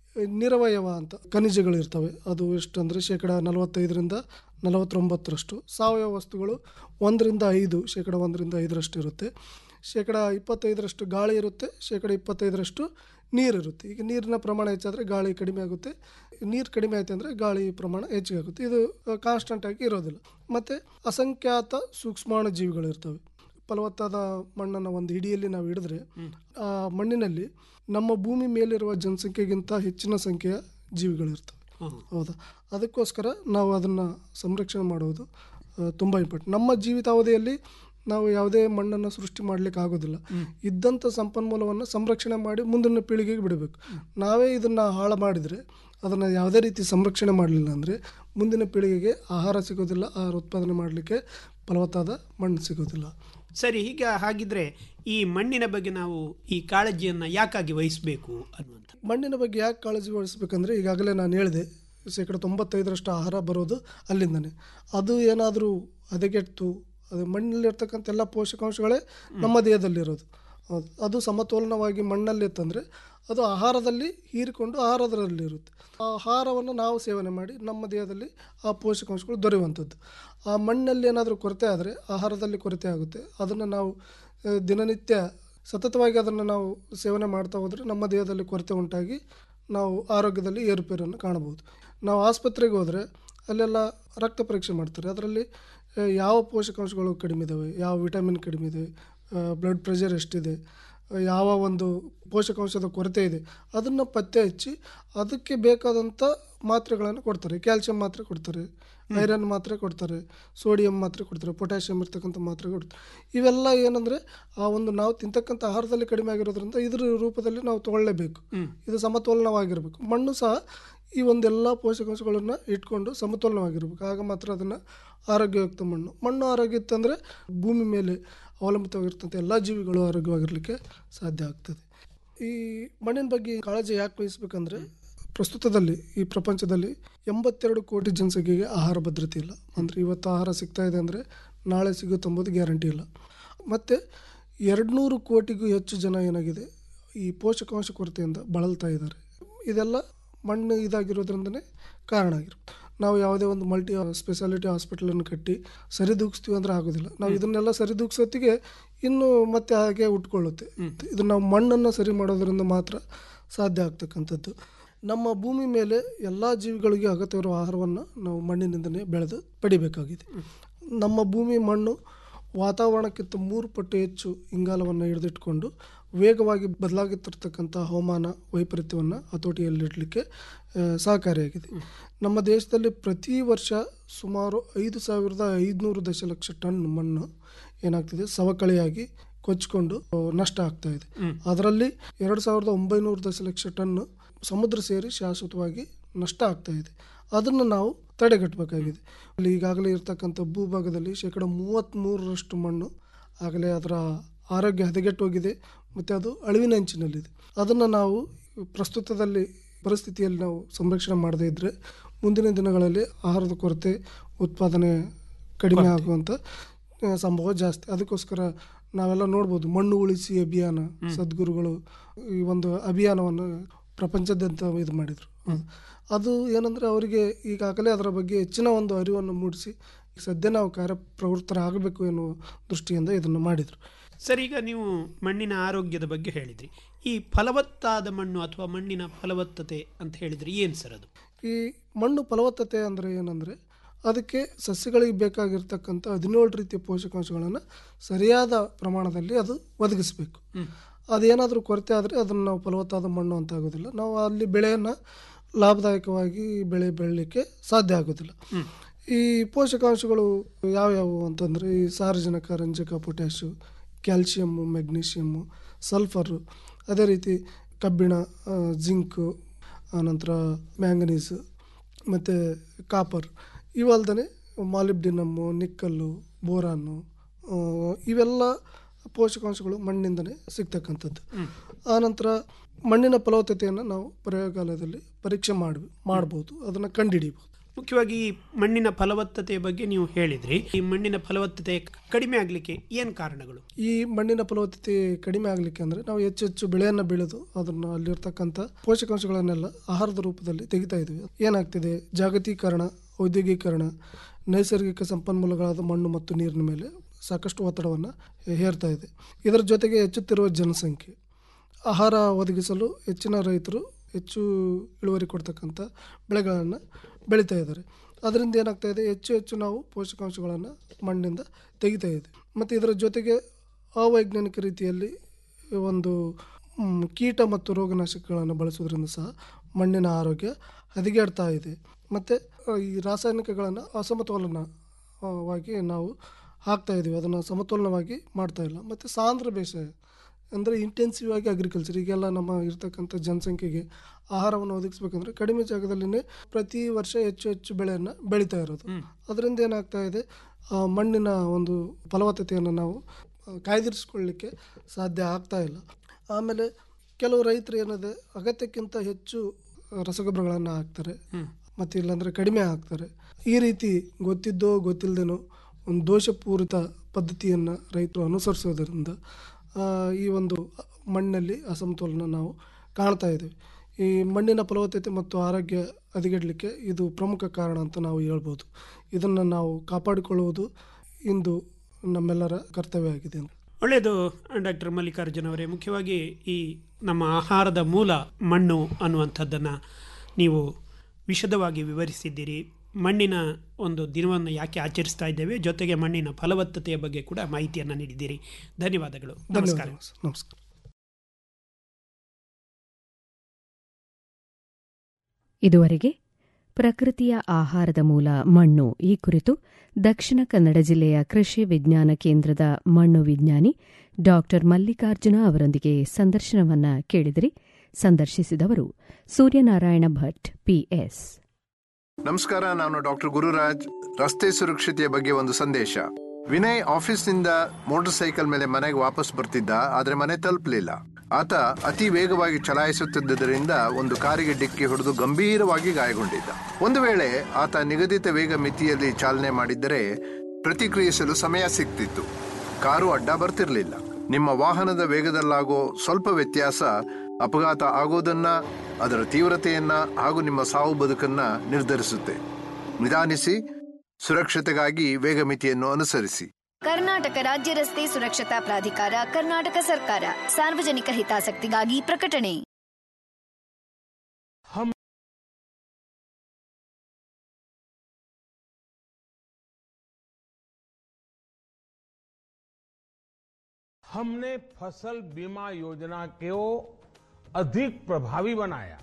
ನಿರವಯವ ಅಂತ ಖನಿಜಗಳು ಇರ್ತವೆ ಅದು ಎಷ್ಟು ಅಂದರೆ ಶೇಕಡ ನಲವತ್ತೈದರಿಂದ ನಲವತ್ತೊಂಬತ್ತರಷ್ಟು ಸಾವಯವ ವಸ್ತುಗಳು ಒಂದರಿಂದ ಐದು ಶೇಕಡ ಒಂದರಿಂದ ಐದರಷ್ಟು ಇರುತ್ತೆ ಶೇಕಡ ಇಪ್ಪತ್ತೈದರಷ್ಟು ಗಾಳಿ ಇರುತ್ತೆ ಶೇಕಡ ಇಪ್ಪತ್ತೈದರಷ್ಟು ನೀರಿರುತ್ತೆ ಈಗ ನೀರಿನ ಪ್ರಮಾಣ ಹೆಚ್ಚಾದರೆ ಗಾಳಿ ಕಡಿಮೆ ಆಗುತ್ತೆ ನೀರು ಕಡಿಮೆ ಆಯ್ತು ಅಂದರೆ ಗಾಳಿ ಪ್ರಮಾಣ ಹೆಚ್ಚಿಗೆ ಆಗುತ್ತೆ ಇದು ಕಾನ್ಸ್ಟಂಟ್ ಆಗಿ ಇರೋದಿಲ್ಲ ಮತ್ತು ಅಸಂಖ್ಯಾತ ಸೂಕ್ಷ್ಮಾಣು ಜೀವಿಗಳು ಇರ್ತವೆ ಫಲವತ್ತಾದ ಮಣ್ಣನ್ನು ಒಂದು ಹಿಡಿಯಲ್ಲಿ ನಾವು ಹಿಡಿದ್ರೆ ಆ ಮಣ್ಣಿನಲ್ಲಿ ನಮ್ಮ ಭೂಮಿ ಮೇಲಿರುವ ಜನಸಂಖ್ಯೆಗಿಂತ ಹೆಚ್ಚಿನ ಸಂಖ್ಯೆಯ ಜೀವಿಗಳಿರ್ತವೆ ಹೌದಾ ಅದಕ್ಕೋಸ್ಕರ ನಾವು ಅದನ್ನು ಸಂರಕ್ಷಣೆ ಮಾಡುವುದು ತುಂಬ ಇಂಪಾರ್ಟೆಂಟ್ ನಮ್ಮ ಜೀವಿತಾವಧಿಯಲ್ಲಿ ನಾವು ಯಾವುದೇ ಮಣ್ಣನ್ನು ಸೃಷ್ಟಿ ಮಾಡಲಿಕ್ಕೆ ಆಗೋದಿಲ್ಲ ಇದ್ದಂಥ ಸಂಪನ್ಮೂಲವನ್ನು ಸಂರಕ್ಷಣೆ ಮಾಡಿ ಮುಂದಿನ ಪೀಳಿಗೆಗೆ ಬಿಡಬೇಕು ನಾವೇ ಇದನ್ನು ಹಾಳು ಮಾಡಿದರೆ ಅದನ್ನು ಯಾವುದೇ ರೀತಿ ಸಂರಕ್ಷಣೆ ಮಾಡಲಿಲ್ಲ ಅಂದರೆ ಮುಂದಿನ ಪೀಳಿಗೆಗೆ ಆಹಾರ ಸಿಗೋದಿಲ್ಲ ಆಹಾರ ಉತ್ಪಾದನೆ ಮಾಡಲಿಕ್ಕೆ ಫಲವತ್ತಾದ ಮಣ್ಣು ಸಿಗೋದಿಲ್ಲ ಸರಿ ಈಗ ಹಾಗಿದ್ರೆ ಈ ಮಣ್ಣಿನ ಬಗ್ಗೆ ನಾವು ಈ ಕಾಳಜಿಯನ್ನು ಯಾಕಾಗಿ ವಹಿಸಬೇಕು ಅನ್ನುವಂಥ ಮಣ್ಣಿನ ಬಗ್ಗೆ ಯಾಕೆ ಕಾಳಜಿ ವಹಿಸ್ಬೇಕಂದ್ರೆ ಈಗಾಗಲೇ ನಾನು ಹೇಳಿದೆ ಶೇಕಡ ತೊಂಬತ್ತೈದರಷ್ಟು ಆಹಾರ ಬರೋದು ಅಲ್ಲಿಂದನೇ ಅದು ಏನಾದರೂ ಹದಗೆಟ್ಟು ಅದು ಮಣ್ಣಲ್ಲಿರ್ತಕ್ಕಂಥ ಎಲ್ಲ ಪೋಷಕಾಂಶಗಳೇ ನಮ್ಮ ದೇಹದಲ್ಲಿರೋದು ಹೌದು. ಅದು ಸಮತೋಲನವಾಗಿ ಮಣ್ಣಲ್ಲಿತ್ತಂದರೆ ಅದು ಆಹಾರದಲ್ಲಿ ಹೀರಿಕೊಂಡು ಆಹಾರದಲ್ಲಿರುತ್ತೆ ಆ ಆಹಾರವನ್ನು ನಾವು ಸೇವನೆ ಮಾಡಿ ನಮ್ಮ ದೇಹದಲ್ಲಿ ಆ ಪೋಷಕಾಂಶಗಳು ದೊರೆಯುವಂಥದ್ದು ಆ ಮಣ್ಣಲ್ಲಿ ಏನಾದರೂ ಕೊರತೆ ಆದರೆ ಆಹಾರದಲ್ಲಿ ಕೊರತೆ ಆಗುತ್ತೆ ಅದನ್ನು ನಾವು ಆ, ದಿನನಿತ್ಯ ಸತತವಾಗಿ ಅದನ್ನು ನಾವು ಸೇವನೆ ಮಾಡ್ತಾ ಹೋದರೆ ನಮ್ಮ ದೇಹದಲ್ಲಿ ಕೊರತೆ ಉಂಟಾಗಿ ನಾವು ಆರೋಗ್ಯದಲ್ಲಿ ಏರುಪೇರನ್ನು ಕಾಣಬಹುದು ನಾವು ಆಸ್ಪತ್ರೆಗೆ ಹೋದರೆ ಅಲ್ಲೆಲ್ಲ ರಕ್ತ ಪರೀಕ್ಷೆ ಮಾಡ್ತಾರೆ ಅದರಲ್ಲಿ ಆ, ಯಾವ ಪೋಷಕಾಂಶಗಳು ಕಡಿಮೆ ಇದ್ದಾವೆ ಯಾವ ವಿಟಮಿನ್ ಕಡಿಮೆ ಇದೆ ಬ್ಲಡ್ ಪ್ರೆಷರ್ ಎಷ್ಟಿದೆ ಆ, ಯಾವ ಒಂದು ಪೋಷಕಾಂಶದ ಕೊರತೆ ಇದೆ ಅದನ್ನು ಪತ್ತೆ ಹಚ್ಚಿ ಅದಕ್ಕೆ ಬೇಕಾದಂಥ ಮಾತ್ರೆಗಳನ್ನು ಕೊಡ್ತಾರೆ ಕ್ಯಾಲ್ಸಿಯಂ ಮಾತ್ರೆ ಕೊಡ್ತಾರೆ ಐರನ್ ಮಾತ್ರೆ ಕೊಡ್ತಾರೆ ಸೋಡಿಯಂ ಮಾತ್ರೆ ಕೊಡ್ತಾರೆ ಪೊಟ್ಯಾಷಿಯಂ ಇರ್ತಕ್ಕಂಥ ಮಾತ್ರೆ ಕೊಡ್ತಾರೆ ಇವೆಲ್ಲ ಏನಂದರೆ ಆ ಒಂದು ನಾವು ತಿಂತಕ್ಕಂಥ ಆಹಾರದಲ್ಲಿ ಕಡಿಮೆ ಆಗಿರೋದ್ರಿಂದ ಇದ್ರ ರೂಪದಲ್ಲಿ ನಾವು ತಗೊಳ್ಳೇಬೇಕು ಇದು ಸಮತೋಲನವಾಗಿರಬೇಕು ಮಣ್ಣು ಸಹ ಈ ಒಂದೆಲ್ಲ ಪೋಷಕಾಂಶಗಳನ್ನು ಇಟ್ಕೊಂಡು ಸಮತೋಲನವಾಗಿರ್ಬೇಕು ಆಗ ಮಾತ್ರ ಅದನ್ನು ಆರೋಗ್ಯಯುಕ್ತ ಮಣ್ಣು ಮಣ್ಣು ಆರೋಗ್ಯ ಇತ್ತಂದರೆ ಭೂಮಿ ಮೇಲೆ ಅವಲಂಬಿತವಾಗಿರ್ತಂಥ ಎಲ್ಲ ಜೀವಿಗಳು ಆರೋಗ್ಯವಾಗಿರಲಿಕ್ಕೆ ಸಾಧ್ಯ ಆಗ್ತದೆ ಈ ಮಣ್ಣಿನ ಬಗ್ಗೆ ಕಾಳಜಿ ಯಾಕೆ ವಹಿಸ್ಬೇಕಂದ್ರೆ ಪ್ರಸ್ತುತದಲ್ಲಿ ಈ ಪ್ರಪಂಚದಲ್ಲಿ ಎಂಬತ್ತೆರಡು ಕೋಟಿ ಜನಸಂಖ್ಯೆಗೆ ಆಹಾರ ಭದ್ರತೆ ಇಲ್ಲ ಅಂದರೆ ಇವತ್ತು ಆಹಾರ ಸಿಗ್ತಾ ಇದೆ ಅಂದರೆ ನಾಳೆ ಸಿಗುತ್ತಂಬುದು ಗ್ಯಾರಂಟಿ ಇಲ್ಲ ಮತ್ತು ಎರಡುನೂರು ಕೋಟಿಗೂ ಹೆಚ್ಚು ಜನ ಏನಾಗಿದೆ ಈ ಪೋಷಕಾಂಶ ಕೊರತೆಯಿಂದ ಬಳಲ್ತಾ ಇದ್ದಾರೆ ಇದೆಲ್ಲ ಮಣ್ಣು ಇದಾಗಿರೋದ್ರಿಂದನೇ ಕಾರಣ ಆಗಿರುತ್ತೆ ನಾವು ಯಾವುದೇ ಒಂದು ಮಲ್ಟಿ ಸ್ಪೆಷಾಲಿಟಿ ಹಾಸ್ಪಿಟಲನ್ನು ಕಟ್ಟಿ ಸರಿದೂಗಿಸ್ತೀವಿ ಅಂದರೆ ಆಗೋದಿಲ್ಲ ನಾವು ಇದನ್ನೆಲ್ಲ ಸರಿದೂಗಿಸೋತ್ತಿಗೆ ಇನ್ನು ಮತ್ತೆ ಹಾಗೆ ಉಟ್ಕೊಳ್ಳುತ್ತೆ ಇದು ನಾವು ಮಣ್ಣನ್ನು ಸರಿ ಮಾಡೋದ್ರಿಂದ ಮಾತ್ರ ಸಾಧ್ಯ ಆಗ್ತಕ್ಕಂಥದ್ದು ನಮ್ಮ ಭೂಮಿ ಮೇಲೆ ಎಲ್ಲ ಜೀವಿಗಳಿಗೆ ಅಗತ್ಯವಿರುವ ಆಹಾರವನ್ನು ನಾವು ಮಣ್ಣಿನಿಂದಲೇ ಬೆಳೆದು ಪಡಿಬೇಕಾಗಿದೆ ನಮ್ಮ ಭೂಮಿ ಮಣ್ಣು ವಾತಾವರಣಕ್ಕಿಂತ ಮೂರು ಪಟ್ಟು ಹೆಚ್ಚು ಇಂಗಾಲವನ್ನು ಹಿಡಿದಿಟ್ಕೊಂಡು ವೇಗವಾಗಿ ಬದಲಾಗುತ್ತಿರ್ತಕ್ಕಂಥ ಹವಾಮಾನ ವೈಪರೀತ್ಯವನ್ನು ಹತೋಟಿಯಲ್ಲಿಡಲಿಕ್ಕೆ ಆ, ಸಹಕಾರಿಯಾಗಿದೆ ನಮ್ಮ ದೇಶದಲ್ಲಿ ಪ್ರತಿ ವರ್ಷ ಸುಮಾರು ಐದು ಸಾವಿರದ ಐದುನೂರು ದಶಲಕ್ಷ ಟನ್ ಮಣ್ಣು ಏನಾಗ್ತಿದೆ ಸವಕಳಿಯಾಗಿ ಕೊಚ್ಕೊಂಡು ಆ, ನಷ್ಟ ಆಗ್ತಾ ಇದೆ ಅದರಲ್ಲಿ ಎರಡು ಸಾವಿರದ ಒಂಬೈನೂರು ದಶಲಕ್ಷ ಟನ್ ಸಮುದ್ರ ಸೇರಿ ಶಾಶ್ವತವಾಗಿ ನಷ್ಟ ಆಗ್ತಾ ಇದೆ ಅದನ್ನು ನಾವು ತಡೆಗಟ್ಟಬೇಕಾಗಿದೆ ಅಲ್ಲಿ ಈಗಾಗಲೇ ಇರ್ತಕ್ಕಂಥ ಭೂಭಾಗದಲ್ಲಿ ಶೇಕಡ ಮೂವತ್ತ್ಮೂರರಷ್ಟು ಮಣ್ಣು ಆಗಲೇ ಅದರ ಆರೋಗ್ಯ ಹದಗೆಟ್ಟೋಗಿದೆ ಮತ್ತು ಅದು ಅಳಿವಿನ ಅಂಚಿನಲ್ಲಿದೆ ಅದನ್ನು ನಾವು ಪ್ರಸ್ತುತದಲ್ಲಿ ಪರಿಸ್ಥಿತಿಯಲ್ಲಿ ನಾವು ಸಂರಕ್ಷಣೆ ಮಾಡದೇ ಇದ್ದರೆ ಮುಂದಿನ ದಿನಗಳಲ್ಲಿ ಆಹಾರದ ಕೊರತೆ ಉತ್ಪಾದನೆ ಕಡಿಮೆ ಆಗುವಂಥ ಆ, ಸಂಭವ ಜಾಸ್ತಿ ಅದಕ್ಕೋಸ್ಕರ ನಾವೆಲ್ಲ ನೋಡ್ಬೋದು ಮಣ್ಣು ಉಳಿಸಿ ಅಭಿಯಾನ ಸದ್ಗುರುಗಳು ಈ ಒಂದು ಅಭಿಯಾನವನ್ನು ಪ್ರಪಂಚದಾದ್ಯಂತ ಇದು ಮಾಡಿದರು ಅದು ಏನಂದರೆ ಅವರಿಗೆ ಈಗಾಗಲೇ ಅದರ ಬಗ್ಗೆ ಹೆಚ್ಚಿನ ಒಂದು ಅರಿವನ್ನು ಮೂಡಿಸಿ ಸದ್ಯ ನಾವು ಕಾರ್ಯಪ್ರವೃತ್ತರಾಗಬೇಕು ಎನ್ನುವ ದೃಷ್ಟಿಯಿಂದ ಇದನ್ನು ಮಾಡಿದರು ಸರ್ ಈಗ ನೀವು ಮಣ್ಣಿನ ಆರೋಗ್ಯದ ಬಗ್ಗೆ ಹೇಳಿದ್ರಿ ಈ ಫಲವತ್ತಾದ ಮಣ್ಣು ಅಥವಾ ಮಣ್ಣಿನ ಫಲವತ್ತತೆ ಅಂತ ಹೇಳಿದ್ರೆ ಏನು ಸರ್ ಅದು ಈ ಮಣ್ಣು ಫಲವತ್ತತೆ ಅಂದರೆ ಏನಂದರೆ ಅದಕ್ಕೆ ಸಸ್ಯಗಳಿಗೆ ಬೇಕಾಗಿರ್ತಕ್ಕಂಥ ಹದಿನೇಳು ರೀತಿಯ ಪೋಷಕಾಂಶಗಳನ್ನು ಸರಿಯಾದ ಪ್ರಮಾಣದಲ್ಲಿ ಅದು ಒದಗಿಸಬೇಕು ಅದೇನಾದರೂ ಕೊರತೆ ಆದರೆ ಅದನ್ನು ನಾವು ಫಲವತ್ತಾದ ಮಣ್ಣು ಅಂತ ಆಗೋದಿಲ್ಲ ನಾವು ಅಲ್ಲಿ ಬೆಳೆಯನ್ನು ಲಾಭದಾಯಕವಾಗಿ ಬೆಳೆ ಬೆಳಲಿಕ್ಕೆ ಸಾಧ್ಯ ಆಗೋದಿಲ್ಲ ಈ ಪೋಷಕಾಂಶಗಳು ಯಾವ್ಯಾವು ಅಂತಂದರೆ ಈ ಸಾರಜನಕ ರಂಜಕ ಪೊಟ್ಯಾಶು ಕ್ಯಾಲ್ಶಿಯಮ್ಮು ಮೆಗ್ನೀಷಿಯಮ್ಮು ಸಲ್ಫರು ಅದೇ ರೀತಿ ಕಬ್ಬಿಣ ಆ, ಜಿಂಕು ಆನಂತರ ಮ್ಯಾಂಗನೀಸು ಮತ್ತು ಕಾಪರ್ ಇವಲ್ದೇ ಮಾಲಿಬ್ಡಿನಮ್ಮು ನಿಕ್ಕಲ್ಲು ಬೋರಾನು ಆ, ಇವೆಲ್ಲ ಪೋಷಕಾಂಶಗಳು ಮಣ್ಣಿಂದನೇ ಸಿಗ್ತಕ್ಕಂಥದ್ದು ಆನಂತರ ಮಣ್ಣಿನ ಫಲವತ್ತತೆಯನ್ನು ನಾವು ಪ್ರಯೋಗಾಲಯದಲ್ಲಿ ಪರೀಕ್ಷೆ ಮಾಡಿ ಮಾಡ್ಬೋದು ಅದನ್ನು ಕಂಡುಹಿಡಿಬೋದು ಮುಖ್ಯವಾಗಿ ಈ ಮಣ್ಣಿನ ಫಲವತ್ತತೆಯ ಬಗ್ಗೆ ನೀವು ಹೇಳಿದ್ರಿ ಈ ಮಣ್ಣಿನ ಫಲವತ್ತತೆ ಕಡಿಮೆ ಆಗಲಿಕ್ಕೆ ಏನು ಕಾರಣಗಳು ಈ ಮಣ್ಣಿನ ಫಲವತ್ತತೆ ಕಡಿಮೆ ಆಗಲಿಕ್ಕೆ ಅಂದರೆ ನಾವು ಹೆಚ್ಚು ಹೆಚ್ಚು ಬೆಳೆಯನ್ನು ಬೆಳೆದು ಅದನ್ನು ಅಲ್ಲಿರ್ತಕ್ಕಂಥ ಪೋಷಕಾಂಶಗಳನ್ನೆಲ್ಲ ಆಹಾರದ ರೂಪದಲ್ಲಿ ತೆಗಿತಾ ಇದ್ದೀವಿ ಏನಾಗ್ತಿದೆ ಜಾಗತೀಕರಣ ಔದ್ಯೋಗೀಕರಣ ನೈಸರ್ಗಿಕ ಸಂಪನ್ಮೂಲಗಳಾದ ಮಣ್ಣು ಮತ್ತು ನೀರಿನ ಮೇಲೆ ಸಾಕಷ್ಟು ಒತ್ತಡವನ್ನು ಹೇರ್ತಾ ಇದೆ ಇದರ ಜೊತೆಗೆ ಹೆಚ್ಚುತ್ತಿರುವ ಜನಸಂಖ್ಯೆ ಆಹಾರ ಒದಗಿಸಲು ಹೆಚ್ಚಿನ ರೈತರು ಹೆಚ್ಚು ಇಳುವರಿ ಕೊಡ್ತಕ್ಕಂಥ ಬೆಳೆಗಳನ್ನು ಬೆಳೀತಾ ಇದ್ದಾರೆ ಅದರಿಂದ ಏನಾಗ್ತಾ ಇದೆ ಹೆಚ್ಚು ಹೆಚ್ಚು ನಾವು ಪೋಷಕಾಂಶಗಳನ್ನು ಮಣ್ಣಿಂದ ತೆಗಿತಾ ಇದೆ ಮತ್ತು ಇದರ ಜೊತೆಗೆ ಅವೈಜ್ಞಾನಿಕ ರೀತಿಯಲ್ಲಿ ಒಂದು ಮ್, ಕೀಟ ಮತ್ತು ರೋಗನಾಶಕಗಳನ್ನು ಬಳಸೋದ್ರಿಂದ ಸಹ ಮಣ್ಣಿನ ಆರೋಗ್ಯ ಹದಗೆಡ್ತಾ ಇದೆ ಮತ್ತು ಈ ರಾಸಾಯನಿಕಗಳನ್ನು ಅಸಮತೋಲನ ಆ, ವಾಗಿ ನಾವು ಹಾಕ್ತಾ ಇದ್ದೀವಿ ಅದನ್ನು ಸಮತೋಲನವಾಗಿ ಮಾಡ್ತಾ ಇಲ್ಲ ಮತ್ತು ಸಾಂದ್ರ ಬೇಸಾಯ ಅಂದರೆ ಇಂಟೆನ್ಸಿವ್ ಆಗಿ ಅಗ್ರಿಕಲ್ಚರ್ ಈಗೆಲ್ಲ ನಮ್ಮ ಇರ್ತಕ್ಕಂಥ ಜನಸಂಖ್ಯೆಗೆ ಆಹಾರವನ್ನು ಒದಗಿಸ್ಬೇಕಂದ್ರೆ ಕಡಿಮೆ ಜಾಗದಲ್ಲಿನೇ ಪ್ರತಿ ವರ್ಷ ಹೆಚ್ಚು ಹೆಚ್ಚು ಬೆಳೆಯನ್ನು ಬೆಳೀತಾ ಇರೋದು ಅದರಿಂದ ಏನಾಗ್ತಾ ಇದೆ ಆ ಮಣ್ಣಿನ ಒಂದು ಫಲವತ್ತತೆಯನ್ನು ನಾವು ಆ, ಕಾಯ್ದಿರಿಸ್ಕೊಳ್ಳಿಕ್ಕೆ ಸಾಧ್ಯ ಆಗ್ತಾ ಇಲ್ಲ ಆಮೇಲೆ ಕೆಲವು ರೈತರು ಏನಿದೆ ಅಗತ್ಯಕ್ಕಿಂತ ಹೆಚ್ಚು ರಸಗೊಬ್ಬರಗಳನ್ನು ಹಾಕ್ತಾರೆ ಮತ್ತು ಇಲ್ಲಾಂದರೆ ಕಡಿಮೆ ಹಾಕ್ತಾರೆ ಈ ರೀತಿ ಗೊತ್ತಿದ್ದೋ ಗೊತ್ತಿಲ್ಲದೇನೋ ಒಂದು ದೋಷಪೂರಿತ ಪದ್ಧತಿಯನ್ನು ರೈತರು ಅನುಸರಿಸೋದರಿಂದ ಆ, ಈ ಒಂದು ಮಣ್ಣಲ್ಲಿ ಅಸಮತೋಲನ ನಾವು ಕಾಣ್ತಾ ಇದ್ದೇವೆ ಈ ಮಣ್ಣಿನ ಫಲವತ್ತತೆ ಮತ್ತು ಆರೋಗ್ಯ ಹದಗೆಡಲಿಕ್ಕೆ ಇದು ಪ್ರಮುಖ ಕಾರಣ ಅಂತ ನಾವು ಹೇಳ್ಬೋದು ಇದನ್ನು ನಾವು ಕಾಪಾಡಿಕೊಳ್ಳುವುದು ಇಂದು ನಮ್ಮೆಲ್ಲರ ಕರ್ತವ್ಯ ಆಗಿದೆ ಒಳ್ಳೆಯದು ಡಾಕ್ಟರ್ ಮಲ್ಲಿಕಾರ್ಜುನ್ ಅವರೇ ಮುಖ್ಯವಾಗಿ ಈ ನಮ್ಮ ಆಹಾರದ ಮೂಲ ಮಣ್ಣು ಅನ್ನುವಂಥದ್ದನ್ನು ನೀವು ವಿಶದವಾಗಿ ವಿವರಿಸಿದ್ದೀರಿ ಮಣ್ಣಿನ ಒಂದು ದಿನವನ್ನು ಯಾಕೆ ಆಚರಿಸ್ತಾ ಇದ್ದೇವೆ ಜೊತೆಗೆ ಮಣ್ಣಿನ ಫಲವತ್ತತೆಯ ಬಗ್ಗೆ ಕೂಡ ಮಾಹಿತಿಯನ್ನು ನೀಡಿದ್ದೀರಿ ಧನ್ಯವಾದಗಳು ನಮಸ್ಕಾರ ಧನ್ಯವಾದ ನಮಸ್ಕಾರ ಇದುವರೆಗೆ ಪ್ರಕೃತಿಯ ಆಹಾರದ ಮೂಲ ಮಣ್ಣು ಈ ಕುರಿತು ದಕ್ಷಿಣ ಕನ್ನಡ ಜಿಲ್ಲೆಯ ಕೃಷಿ ವಿಜ್ಞಾನ ಕೇಂದ್ರದ ಮಣ್ಣು ವಿಜ್ಞಾನಿ ಡಾಕ್ಟರ್ ಮಲ್ಲಿಕಾರ್ಜುನ ಅವರೊಂದಿಗೆ ಸಂದರ್ಶನವನ್ನ ಕೇಳಿದಿರಿ ಸಂದರ್ಶಿಸಿದವರು ಸೂರ್ಯನಾರಾಯಣ ಭಟ್ ಪಿಎಸ್ ನಮಸ್ಕಾರ ನಾನು ಡಾಕ್ಟರ್ ಗುರುರಾಜ್ ರಸ್ತೆ ಸುರಕ್ಷತೆಯ ಬಗ್ಗೆ ಒಂದು ಸಂದೇಶ ವಿನಯ್ ಆಫೀಸ್ನಿಂದ ಮೋಟಾರ್ ಸೈಕಲ್ ಮೇಲೆ ಮನೆಗೆ ವಾಪಸ್ ಬರ್ತಿದ್ದ ಆದ್ರೆ ಮನೆ ತಲುಪಲಿಲ್ಲ ಆತ ಅತಿ ವೇಗವಾಗಿ ಚಲಾಯಿಸುತ್ತಿದ್ದರಿಂದ ಒಂದು ಕಾರಿಗೆ ಡಿಕ್ಕಿ ಹೊಡೆದು ಗಂಭೀರವಾಗಿ ಗಾಯಗೊಂಡಿದ್ದ ಒಂದು ವೇಳೆ ಆತ ನಿಗದಿತ ವೇಗ ಮಿತಿಯಲ್ಲಿ ಚಾಲನೆ ಮಾಡಿದ್ದರೆ ಪ್ರತಿಕ್ರಿಯಿಸಲು ಸಮಯ ಸಿಗ್ತಿತ್ತು ಕಾರು ಅಡ್ಡ ಬರ್ತಿರ್ಲಿಲ್ಲ ನಿಮ್ಮ ವಾಹನದ ವೇಗದಲ್ಲಾಗೋ ಸ್ವಲ್ಪ ವ್ಯತ್ಯಾಸ ಅಪಘಾತ ಆಗೋದನ್ನ ಅದರ ತೀವ್ರತೆಯನ್ನ ಹಾಗೂ ನಿಮ್ಮ ಸಾವು ಬದುಕನ್ನ ನಿರ್ಧರಿಸುತ್ತೆ ನಿಧಾನಿಸಿ ಸುರಕ್ಷತೆಗಾಗಿ ವೇಗ ಮಿತಿಯನ್ನು ಅನುಸರಿಸಿ ಕರ್ನಾಟಕ ರಾಜ್ಯ ರಸ್ತೆ ಸುರಕ್ಷತಾ ಪ್ರಾಧಿಕಾರ ಕರ್ನಾಟಕ ಸರ್ಕಾರ ಸಾರ್ವಜನಿಕ ಹಿತಾಸಕ್ತಿಗಾಗಿ ಪ್ರಕಟಣೆ हमने फसल बीमा योजना को अधिक प्रभावी बनाया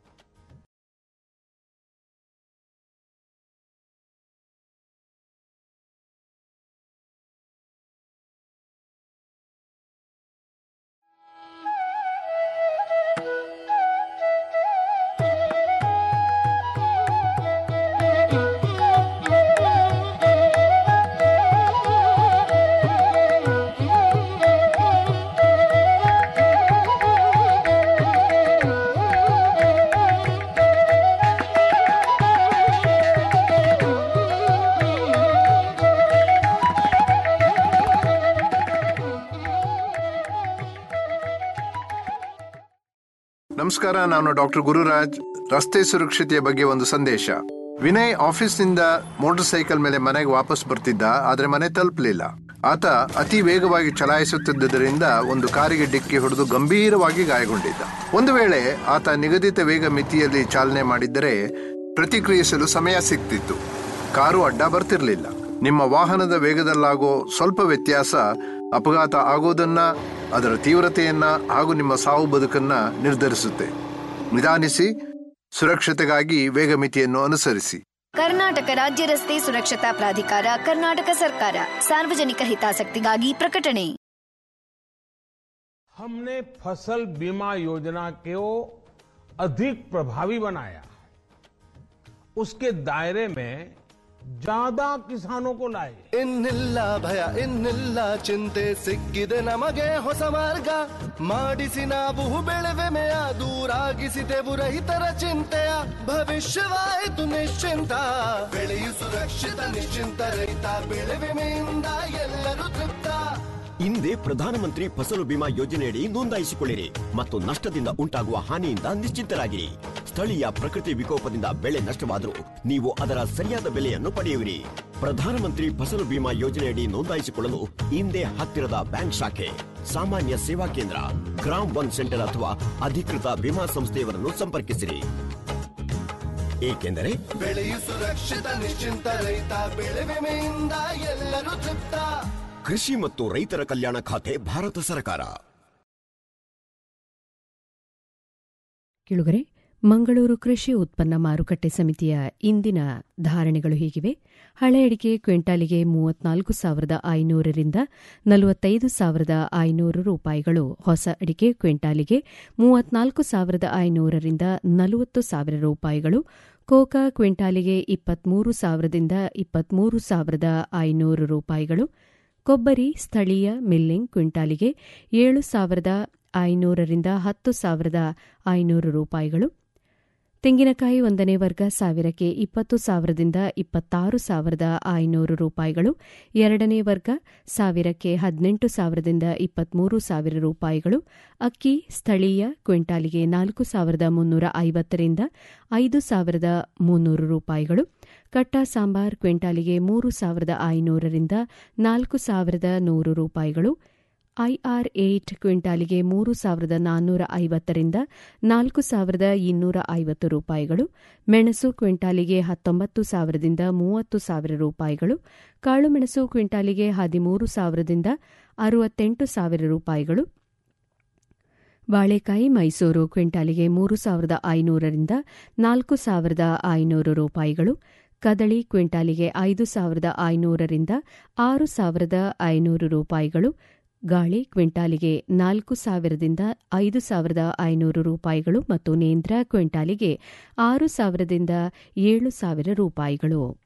ನಮಸ್ಕಾರ ನಾನು ಡಾಕ್ಟರ್ ಗುರುರಾಜ್ ರಸ್ತೆ ಸುರಕ್ಷತೆಯ ಬಗ್ಗೆ ಒಂದು ಸಂದೇಶ ವಿನಯ್ ಆಫೀಸ್ನಿಂದ ಮೋಟಾರ್ ಸೈಕಲ್ ಮೇಲೆ ಮನೆಗೆ ವಾಪಸ್ ಬರ್ತಿದ್ದ ಆದ್ರೆ ಮನೆ ತಲುಪಲಿಲ್ಲ ಆತ ಅತಿ ವೇಗವಾಗಿ ಚಲಾಯಿಸುತ್ತಿದ್ದರಿಂದ ಒಂದು ಕಾರಿಗೆ ಡಿಕ್ಕಿ ಹೊಡೆದು ಗಂಭೀರವಾಗಿ ಗಾಯಗೊಂಡಿದ್ದ ಒಂದು ವೇಳೆ ಆತ ನಿಗದಿತ ವೇಗ ಮಿತಿಯಲ್ಲಿ ಚಾಲನೆ ಮಾಡಿದ್ದರೆ ಪ್ರತಿಕ್ರಿಯಿಸಲು ಸಮಯ ಸಿಗ್ತಿತ್ತು ಕಾರು ಅಡ್ಡ ಬರ್ತಿರ್ಲಿಲ್ಲ ನಿಮ್ಮ ವಾಹನದ ವೇಗದಲ್ಲಾಗೋ ಸ್ವಲ್ಪ ವ್ಯತ್ಯಾಸ ಅಪಘಾತ ಆಗೋದನ್ನ ಅದರ ತೀವ್ರತೆಯನ್ನ ಹಾಗೂ ನಿಮ್ಮ ಸಾವು ಬದುಕನ್ನ ನಿರ್ಧರಿಸುತ್ತೆ ನಿಧಾನಿಸಿ ಸುರಕ್ಷತೆಗಾಗಿ ವೇಗ ಮಿತಿಯನ್ನು ಅನುಸರಿಸಿ ಕರ್ನಾಟಕ ರಾಜ್ಯ ರಸ್ತೆ ಸುರಕ್ಷತಾ ಪ್ರಾಧಿಕಾರ ಕರ್ನಾಟಕ ಸರ್ಕಾರ ಸಾರ್ವಜನಿಕ ಹಿತಾಸಕ್ತಿಗಾಗಿ ಪ್ರಕಟಣೆ हमने फसल बीमा योजना को अधिक प्रभावी बनाया उसके दायरे में ज्यादा किसानों को लाए ಇನ್ನಿಲ್ಲ ಭಯ ಇನ್ನಿಲ್ಲ ಚಿಂತೆ ಸಿಕ್ಕಿದೆ ನಮಗೆ ಹೊಸ ಮಾರ್ಗ ಮಾಡಿಸಿ ನಾವು ಬೆಳೆವೆಮೆಯ ದೂರಾಗಿಸಿದೆವು ರೈತರ ಚಿಂತೆಯ ಭವಿಷ್ಯವಾಯಿತು ನಿಶ್ಚಿಂತ ಬೆಳೆಯು ಸುರಕ್ಷಿತ ನಿಶ್ಚಿಂತ ರೈತ ಬೆಳೆ ವಿಮೆಯಿಂದ ಎಲ್ಲರೂ ತೃಪ್ತ ಹಿಂದೆ ಪ್ರಧಾನಮಂತ್ರಿ ಫಸಲು ಬಿಮಾ ಯೋಜನೆಯಡಿ ನೋಂದಾಯಿಸಿಕೊಳ್ಳಿರಿ ಮತ್ತು ನಷ್ಟದಿಂದ ಉಂಟಾಗುವ ಹಾನಿಯಿಂದ ನಿಶ್ಚಿಂತರಾಗಿರಿ ಸ್ಥಳೀಯ ಪ್ರಕೃತಿ ವಿಕೋಪದಿಂದ ಬೆಳೆ ನಷ್ಟವಾದರೂ ನೀವು ಅದರ ಸರಿಯಾದ ಬೆಲೆಯನ್ನು ಪಡೆಯುವಿರಿ ಪ್ರಧಾನಮಂತ್ರಿ ಫಸಲು ಬಿಮಾ ಯೋಜನೆಯಡಿ ನೋಂದಾಯಿಸಿಕೊಳ್ಳಲು ಹಿಂದೆ ಹತ್ತಿರದ ಬ್ಯಾಂಕ್ ಶಾಖೆ ಸಾಮಾನ್ಯ ಸೇವಾ ಕೇಂದ್ರ ಗ್ರಾಮ್ ಒನ್ ಸೆಂಟರ್ ಅಥವಾ ಅಧಿಕೃತ ವಿಮಾ ಸಂಸ್ಥೆಯವರನ್ನು ಸಂಪರ್ಕಿಸಿರಿ ಏಕೆಂದರೆ ಬೆಳೆಯು ಸುರಕ್ಷಿತ ನಿಶ್ಚಿಂತ ರೈತ ಬೆಳೆ ವಿಮೆಯಿಂದ ಎಲ್ಲರೂ ತೃಪ್ತ ಕೃಷಿ ಮತ್ತು ರೈತರ ಕಲ್ಯಾಣ ಖಾತೆ ಭಾರತ ಸರ್ಕಾರ ಕಿಳುಗರೆ ಮಂಗಳೂರು ಕೃಷಿ ಉತ್ಪನ್ನ ಮಾರುಕಟ್ಟೆ ಸಮಿತಿಯ ಇಂದಿನ ಧಾರಣೆಗಳು ಹೀಗಿವೆ ಹಳೆ ಅಡಿಕೆ ಕ್ವಿಂಟಾಲಿಗೆ ಮೂವತ್ನಾಲ್ಕು ಸಾವಿರದ ಐನೂರರಿಂದ ನಲವತ್ತೈದು ಸಾವಿರದ ಐನೂರು ರೂಪಾಯಿಗಳು ಹೊಸ ಅಡಿಕೆ ಕ್ವಿಂಟಾಲಿಗೆ ಮೂವತ್ನಾಲ್ಕು ಸಾವಿರದ ಐನೂರರಿಂದ ನಲವತ್ತು ಸಾವಿರ ರೂಪಾಯಿಗಳು ಕೋಕಾ ಕ್ವಿಂಟಾಲಿಗೆ ಇಪ್ಪತ್ಮೂರು ಸಾವಿರದಿಂದ ಇಪ್ಪತ್ಮೂರು ಸಾವಿರದ ಐನೂರು ರೂಪಾಯಿಗಳು ಕೊಬ್ಬರಿ ಸ್ಥಳೀಯ ಮಿಲ್ಲಿಂಗ್ ಕ್ವಿಂಟಾಲಿಗೆ ಏಳು ಸಾವಿರದ ಐನೂರರಿಂದ ಹತ್ತು ಸಾವಿರದ ಐನೂರು ರೂಪಾಯಿಗಳು ತೆಂಗಿನಕಾಯಿ ಒಂದನೇ ವರ್ಗ ಸಾವಿರಕ್ಕೆ ಇಪ್ಪತ್ತು ಸಾವಿರದಿಂದ ಇಪ್ಪತ್ತಾರು ಸಾವಿರದ ಐನೂರು ರೂಪಾಯಿಗಳು ಎರಡನೇ ವರ್ಗ ಸಾವಿರಕ್ಕೆ ಹದಿನೆಂಟು ಸಾವಿರದಿಂದ ಇಪ್ಪತ್ಮೂರು ಸಾವಿರ ರೂಪಾಯಿಗಳು ಅಕ್ಕಿ ಸ್ಥಳೀಯ ಕ್ವಿಂಟಾಲಿಗೆ ನಾಲ್ಕು ಸಾವಿರದ ಮುನ್ನೂರ ಐವತ್ತರಿಂದ ಐದು ಸಾವಿರದ ಮುನ್ನೂರು ರೂಪಾಯಿಗಳು ಕಟ್ಟ ಸಾಂಬಾರ್ ಕ್ವಿಂಟಾಲಿಗೆ ಮೂರು ಸಾವಿರದ ಐನೂರರಿಂದ ನಾಲ್ಕು ಸಾವಿರದ ನೂರು ರೂಪಾಯಿಗಳು ಐಆರ್ ಏಟ್ ಕ್ವಿಂಟಾಲಿಗೆ ಮೂರು ಸಾವಿರದ ನಾನ್ನೂರ ಐವತ್ತರಿಂದ ನಾಲ್ಕು ಸಾವಿರದ ಇನ್ನೂರ ಐವತ್ತು ರೂಪಾಯಿಗಳು ಮೆಣಸು ಕ್ವಿಂಟಾಲಿಗೆ ಹತ್ತೊಂಬತ್ತು ಸಾವಿರದಿಂದ ಮೂವತ್ತು ಸಾವಿರ ರೂಪಾಯಿಗಳು ಕಾಳುಮೆಣಸು ಕ್ವಿಂಟಾಲಿಗೆ ಹದಿಮೂರು ಸಾವಿರದಿಂದ ಅರವತ್ತೆಂಟು ಸಾವಿರ ರೂಪಾಯಿಗಳು ಬಾಳೆಕಾಯಿ ಮೈಸೂರು ಕ್ವಿಂಟಾಲಿಗೆ ಮೂರು ಸಾವಿರದ ಐನೂರರಿಂದ ನಾಲ್ಕು ಸಾವಿರದ ಐನೂರು ರೂಪಾಯಿಗಳು ಕದಳಿ ಕ್ವಿಂಟಾಲಿಗೆ ಐದು ಸಾವಿರದ ಐನೂರರಿಂದ ಆರು ಸಾವಿರದ ಐನೂರು ರೂಪಾಯಿಗಳು ಗಾಳಿ ಕ್ವಿಂಟಾಲಿಗೆ ನಾಲ್ಕು ಸಾವಿರದಿಂದ ಐದು ಸಾವಿರದ ಐನೂರು ರೂಪಾಯಿಗಳು ಮತ್ತು ನೇಂದ್ರ ಕ್ವಿಂಟಾಲಿಗೆ ಆರು ಸಾವಿರದಿಂದ ಏಳು ಸಾವಿರ ರೂಪಾಯಿಗಳು